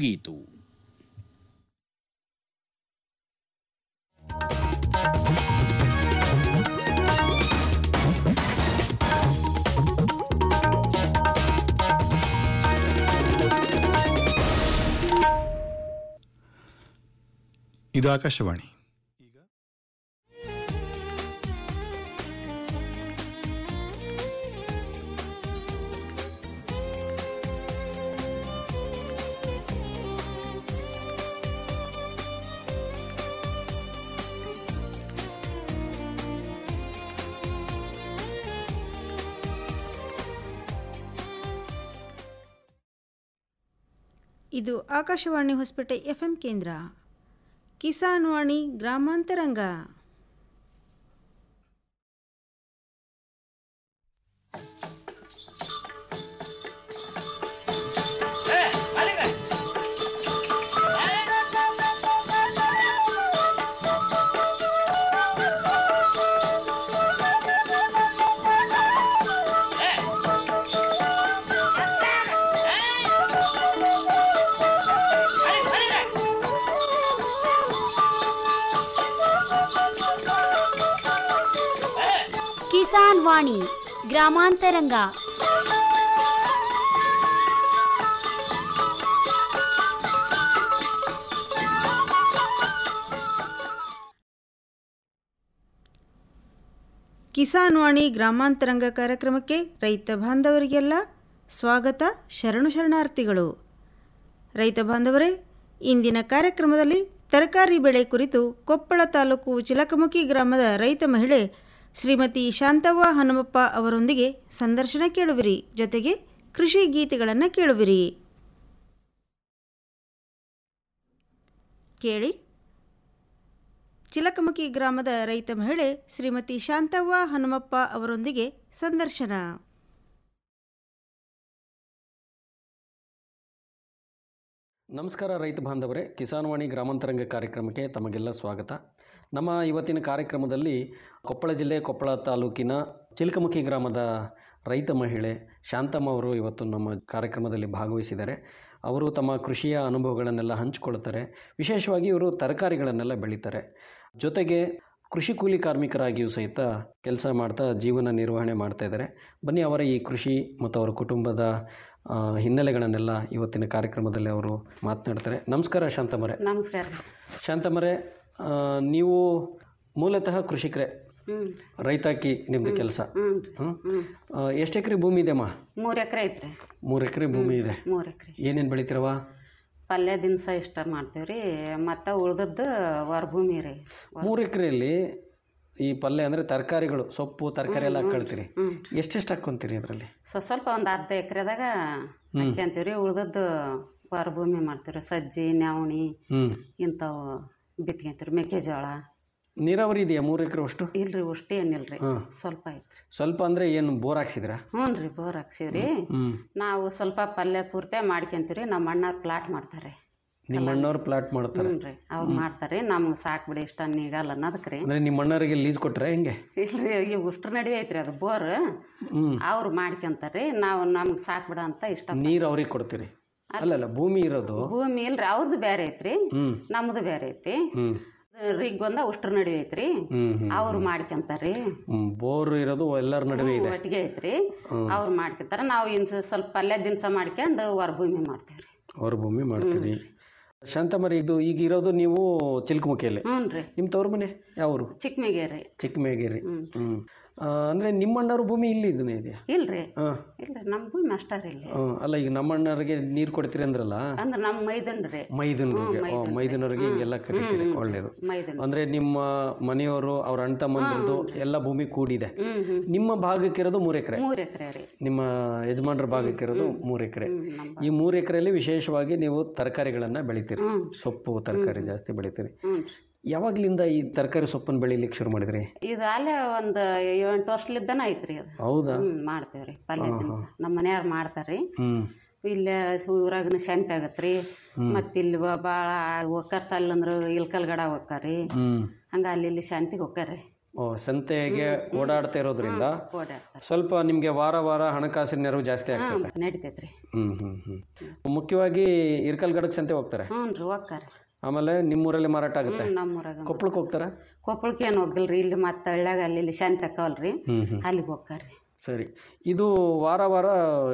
ಮುಗಿಯಿತು ಇದು ಆಕಾಶವಾಣಿ ಇದು ಆಕಾಶವಾಣಿ ಹೊಸಪೇಟೆ ಎಫ್ಎಂ ಕೇಂದ್ರ ಕಿಸಾನ್ ವಾಣಿ ಗ್ರಾಮಾಂತರಂಗ ಕಿಸಾನ್ ವಾಣಿ ಗ್ರಾಮಾಂತರಂಗ ಕಿಸಾನ್ ವಾಣಿ ಗ್ರಾಮಾಂತರಂಗ ಕಾರ್ಯಕ್ರಮಕ್ಕೆ ರೈತ ಬಾಂಧವರಿಗೆಲ್ಲ ಸ್ವಾಗತ ಶರಣು ಶರಣಾರ್ಥಿಗಳು ರೈತ ಬಾಂಧವರೇ ಇಂದಿನ ಕಾರ್ಯಕ್ರಮದಲ್ಲಿ ತರಕಾರಿ ಬೆಳೆ ಕುರಿತು ಕೊಪ್ಪಳ ತಾಲೂಕು ಚಿಲಕಮುಖಿ ಗ್ರಾಮದ ರೈತ ಮಹಿಳೆ ಶ್ರೀಮತಿ ಶಾಂತವ್ವ ಹನುಮಪ್ಪ ಅವರೊಂದಿಗೆ ಸಂದರ್ಶನ ಕೇಳುವಿರಿ ಜೊತೆಗೆ ಕೃಷಿ ಗೀತೆಗಳನ್ನು ಕೇಳುವಿರಿ ಕೇಳಿ ಚಿಲಕಮುಖಿ ಗ್ರಾಮದ ರೈತ ಮಹಿಳೆ ಶ್ರೀಮತಿ ಶಾಂತವ್ವ ಹನುಮಪ್ಪ ಅವರೊಂದಿಗೆ ಸಂದರ್ಶನ ನಮಸ್ಕಾರ ರೈತ ಬಾಂಧವರೇ ಕಿಸಾನ್ವಾಣಿ ಗ್ರಾಮಾಂತರಂಗ ಕಾರ್ಯಕ್ರಮಕ್ಕೆ ತಮಗೆಲ್ಲ ಸ್ವಾಗತ ನಮ್ಮ ಇವತ್ತಿನ ಕಾರ್ಯಕ್ರಮದಲ್ಲಿ ಕೊಪ್ಪಳ ಜಿಲ್ಲೆ ಕೊಪ್ಪಳ ತಾಲೂಕಿನ ಚಿಲ್ಕಮುಖಿ ಗ್ರಾಮದ ರೈತ ಮಹಿಳೆ ಶಾಂತಮ್ಮ ಅವರು ಇವತ್ತು ನಮ್ಮ ಕಾರ್ಯಕ್ರಮದಲ್ಲಿ ಭಾಗವಹಿಸಿದ್ದಾರೆ ಅವರು ತಮ್ಮ ಕೃಷಿಯ ಅನುಭವಗಳನ್ನೆಲ್ಲ ಹಂಚಿಕೊಳ್ತಾರೆ ವಿಶೇಷವಾಗಿ ಇವರು ತರಕಾರಿಗಳನ್ನೆಲ್ಲ ಬೆಳೀತಾರೆ ಜೊತೆಗೆ ಕೃಷಿ ಕೂಲಿ ಕಾರ್ಮಿಕರಾಗಿಯೂ ಸಹಿತ ಕೆಲಸ ಮಾಡ್ತಾ ಜೀವನ ನಿರ್ವಹಣೆ ಮಾಡ್ತಾ ಇದ್ದಾರೆ ಬನ್ನಿ ಅವರ ಈ ಕೃಷಿ ಮತ್ತು ಅವರ ಕುಟುಂಬದ ಆ, ಹಿನ್ನೆಲೆಗಳನ್ನೆಲ್ಲ ಇವತ್ತಿನ ಕಾರ್ಯಕ್ರಮದಲ್ಲಿ ಅವರು ಮಾತನಾಡ್ತಾರೆ ನಮಸ್ಕಾರ ಶಾಂತಮರೆ ನಮಸ್ಕಾರ ಶಾಂತಮರೆ ಆ, ನೀವು ಮೂಲತಃ ಕೃಷಿಕರೇ ಹ್ಞೂ ರೈತಾಕಿ ನಿಮ್ಮದು ಕೆಲಸ ಹ್ಞೂ ಹ್ಞೂ ಎಷ್ಟು ಎಕರೆ ಭೂಮಿ ಇದೆಮ್ಮ ಮೂರು ಎಕರೆ ಐತ್ರಿ ಮೂರು ಎಕರೆ ಭೂಮಿ ಇದೆ ಮೂರು ಎಕರೆ ಏನೇನು ಬೆಳಿತೀರವ ಪಲ್ಯ ದಿನಸ ಇಷ್ಟ ಮಾಡ್ತೀವಿ ರೀ ಮತ್ತು ಉಳ್ದದ್ದು ಹೊರ ಭೂಮಿ ರೀ ಮೂರು ಎಕರೆಯಲ್ಲಿ ಈ ಪಲ್ಯ ಅಂದರೆ ತರಕಾರಿಗಳು ಸೊಪ್ಪು ತರಕಾರಿ ಎಲ್ಲ ಹಾಕೊಳ್ತೀರಿ ಹ್ಞೂ ಎಷ್ಟೆಷ್ಟು ಹಾಕ್ಕೊಂತೀರಿ ಅದರಲ್ಲಿ ಸೊ ಸ್ವಲ್ಪ ಒಂದು ಅರ್ಧ ಎಕರೆದಾಗ ಹಾಕ್ಯಂತೀವಿ ರೀ ಉಳ್ದದ್ದು ಹೊರ ಭೂಮಿ ಮಾಡ್ತೀವಿ ರೀ ಸಜ್ಜಿ ನವಣಿ ಹ್ಞೂ ಇಂಥವು ಬಿತ್ಕೊಂತೀವಿ ಮೆಕ್ಕೆಜೋಳ ನೀರಾವರಿ ಇದೆಯಾ ಮೂರು ಎಕರೆ ಅಷ್ಟು ಇಲ್ರಿ ಅಷ್ಟು ಏನಿಲ್ಲ ರೀ ಹಾಂ ಸ್ವಲ್ಪ ಐತ್ರಿ ಸ್ವಲ್ಪ ಅಂದರೆ ಏನು ಬೋರ್ ಹಾಕ್ಸಿದ್ರಾ ಹ್ಞೂ ರೀ ಬೋರ್ ಹಾಕ್ಸೀವಿ ರೀ ಹ್ಞೂ ನಾವು ಸ್ವಲ್ಪ ಪಲ್ಯ ಪೂರ್ತಿ ಮಾಡ್ಕೊಂತೀವಿ ರೀ ನಮ್ಮ ಅಣ್ಣವ್ರು ಪ್ಲಾಟ್ ಮಾಡ್ತಾರೆ ನಿಮ್ಮ ಅಣ್ಣವ್ರು ಪ್ಲಾಟ್ ಮಾಡ್ತಾರೆ ಹ್ಞೂ ರೀ ಅವ್ರು ಮಾಡ್ತಾರೆ ನಮ್ಗೆ ಸಾಕು ಬಿಡಿ ಇಷ್ಟ ನೀಗಲ್ಲ ಅನ್ನೋದಕ್ಕೆ ರೀ ಅಂದರೆ ನಿಮ್ಮ ಅಣ್ಣವರಿಗೆ ಲೀಸ್ ಕೊಟ್ರೆ ಹೆಂಗೆ ಇಲ್ರಿ ಈ ಉಷ್ಟ್ರ ನಡುವೆ ಐತ್ರಿ ಅದು ಬೋರ್ ಹ್ಞೂ ಅವ್ರು ಮಾಡ್ಕೊಂತಾರೆ ನಾವು ನಮ್ಗೆ ಸಾಕು ಬಿಡ ಅಂತ ಇಷ್ಟ ನೀರು ಅವ್ರಿಗೆ ಕೊಡ್ತೀರಿ ಅಲ್ಲಲ್ಲ ಭೂಮಿ ಇರೋದು ಭೂಮಿ ಇಲ್ರಿ ಅವ್ರದ್ದು ಬೇರೆ ಐತ್ರಿ ಹ್ಞೂ ನಮ್ದು ಬೇರೆ ಐತಿ ಹ್ಞೂ ರಿಗ್ ಒಂದ ಉಷ್ಟ್ರ ನಡುವೆ ಐತ್ರಿ ಹ್ಞೂ ಹ್ಞೂ ಅವ್ರು ಮಾಡ್ಕೊಂತಾರ್ರಿ ಹ್ಞೂ ಬೋರ್ ಇರೋದು ಎಲ್ಲರ ನಡುವೆ ಇದೆ ಒಟ್ಟಿಗೆ ಐತ್ರಿ ಅವ್ರು ಮಾಡ್ಕೊಂತಾರ ನಾವು ಇನ್ ಸ್ವಲ್ಪ ಪಲ್ಯ ದಿನಸ ಮಾಡ್ಕೊಂಡು ಹೊರ ಭೂಮಿ ಮಾಡ್ತೇವ್ರಿ ಹೊರ ಭೂಮಿ ಮಾಡ್ತೀರಿ ಶಾಂತಮರಿ ಇದು ಈಗ ಇರೋದು ನೀವು ಚಿಲ್ಕಮುಖಿಯಲ್ಲಿ ಹ್ಞೂ ರೀ ನಿಮ್ಮ ತವ್ರ ಮನೆ ಯಾವರು ಚಿಕ್ಕಮೇಗೇರಿ ಚಿಕ್ಕಮೇಗಿರಿ ಹ್ಞೂ ಹ್ಞೂ ಅಂದರೆ ನಿಮ್ಮ ಅಣ್ಣವ್ರ ಭೂಮಿ ಇಲ್ಲಿ ಇದನ್ನೇ ಇದೆಯಾ ಇಲ್ರಿ ಹಾಂ ಇಲ್ರಿ ನಮ್ಮ ಭೂಮಿ ಅಷ್ಟಾರ ಇಲ್ಲಿ ಅಲ್ಲ ಈಗ ನಮ್ಮ ಅಣ್ಣವ್ರಿಗೆ ನೀರು ಕೊಡ್ತೀರಿ ಅಂದ್ರಲ್ಲ ಅಂದ್ರೆ ನಮ್ಮ ಮೈದನ್ರಿ ಮೈದನರಿಗೆ ಓ ಮೈದನವ್ರಿಗೆ ಹಿಂಗೆಲ್ಲ ಕರಿತೀರಿ ಒಳ್ಳೇದು ಮೈದನ್ ಅಂದರೆ ನಿಮ್ಮ ಮನೆಯವರು ಅವ್ರ ಅಣ್ಣ ತಮ್ಮಂದ್ರದ್ದು ಎಲ್ಲ ಭೂಮಿ ಕೂಡಿದೆ ಹ್ಞೂ ಹ್ಞೂ ನಿಮ್ಮ ಭಾಗಕ್ಕಿರೋದು ಮೂರು ಎಕರೆ ಮೂರು ಎಕರೆ ರೀ ನಿಮ್ಮ ಯಜಮಾನ್ರ ಭಾಗಕ್ಕಿರೋದು ಮೂರು ಎಕರೆ ಹ್ಞೂ ನಮ್ಮ ಈ ಮೂರು ಎಕರೆಯಲ್ಲಿ ವಿಶೇಷವಾಗಿ ನೀವು ತರಕಾರಿಗಳನ್ನು ಬೆಳಿತೀರಿ ಹ್ಞೂ ಸೊಪ್ಪು ತರಕಾರಿ ಜಾಸ್ತಿ ಬೆಳಿತೀರಿ ಹ್ಞೂ ಯಾವಾಗ್ಲಿಂದ ಈ ತರಕಾರಿ ಸೊಪ್ಪನ್ನು ಬೆಳಿಲಿಕ್ಕೆ ಶುರು ಮಾಡಿದ್ರಿ ಇದು ಅಲ್ಲೇ ಒಂದು ಎಂಟು ವರ್ಷಲಿದ್ದನ ಐತ್ರಿ ಅದು ಹೌದಾ ಹ್ಞೂ ಮಾಡ್ತೇವ್ರಿ ಪಲ್ಯ ದಿನಸ ನಮ್ಮ ಮನೆಯವ್ರು ಮಾಡ್ತಾರ್ರಿ ಹ್ಞೂ ಇಲ್ಲೇ ಊರಾಗನ ಶಾಂತಿ ಆಗತ್ರಿ ಮತ್ತು ಇಲ್ಲಿ ಭಾಳ ಹೋಗ್ತಾರ ಚಲ್ಲಂದ್ರೆ ಇಲ್ಕಲ್ಗಡ ಹೋಗ್ತಾರ್ರಿ ಹ್ಞೂ ಹಂಗೆ ಅಲ್ಲಿ ಇಲ್ಲಿ ಶಾಂತಿಗೆ ಹೋಗ್ತಾರ್ರಿ ಓ ಸಂತೆಗೆ ಓಡಾಡ್ತಾ ಇರೋದ್ರಿಂದ ಓಡಾಡ್ತಾರೆ ಸ್ವಲ್ಪ ನಿಮಗೆ ವಾರ ವಾರ ಹಣಕಾಸಿನ ನೆರವು ಜಾಸ್ತಿ ಹಾಂ ಆಗ್ತದೆ ನಡಿತೈತ್ರಿ ಹ್ಞೂ ಹ್ಞೂ ಹ್ಞೂ ಮುಖ್ಯವಾಗಿ ಇರ್ಕಲ್ಗಡಕ್ಕೆ ಸಂತೆ ಹೋಗ್ತಾರೆ ಹ್ಞೂ ರೀ ಹೋಗ್ತಾರೆ ಆಮೇಲೆ ನಿಮ್ಮೂರಲ್ಲಿ ಮಾರಾಟ ಆಗುತ್ತೆ ಹ್ಞೂ ನಮ್ಮೂರಾಗ ಕೊಪ್ಪಳಕ್ಕೆ ಹೋಗ್ತಾರಾ ಕೊಪ್ಪಳಕ್ಕೆ ಏನು ಹೋಗಿಲ್ರಿ ಇಲ್ಲಿ ಮತ್ತೆ ಹಳ್ಳ್ಯಾಗ ಅಲ್ಲಿ ಇಲ್ಲಿ ಶಾಂತಿ ಅಕ್ಕವಲ್ರಿ ಹ್ಞೂ ಹ್ಞೂ ಅಲ್ಲಿಗೆ ಹೋಗ್ತಾರೆ ಸರಿ ಇದು ವಾರ ವಾರ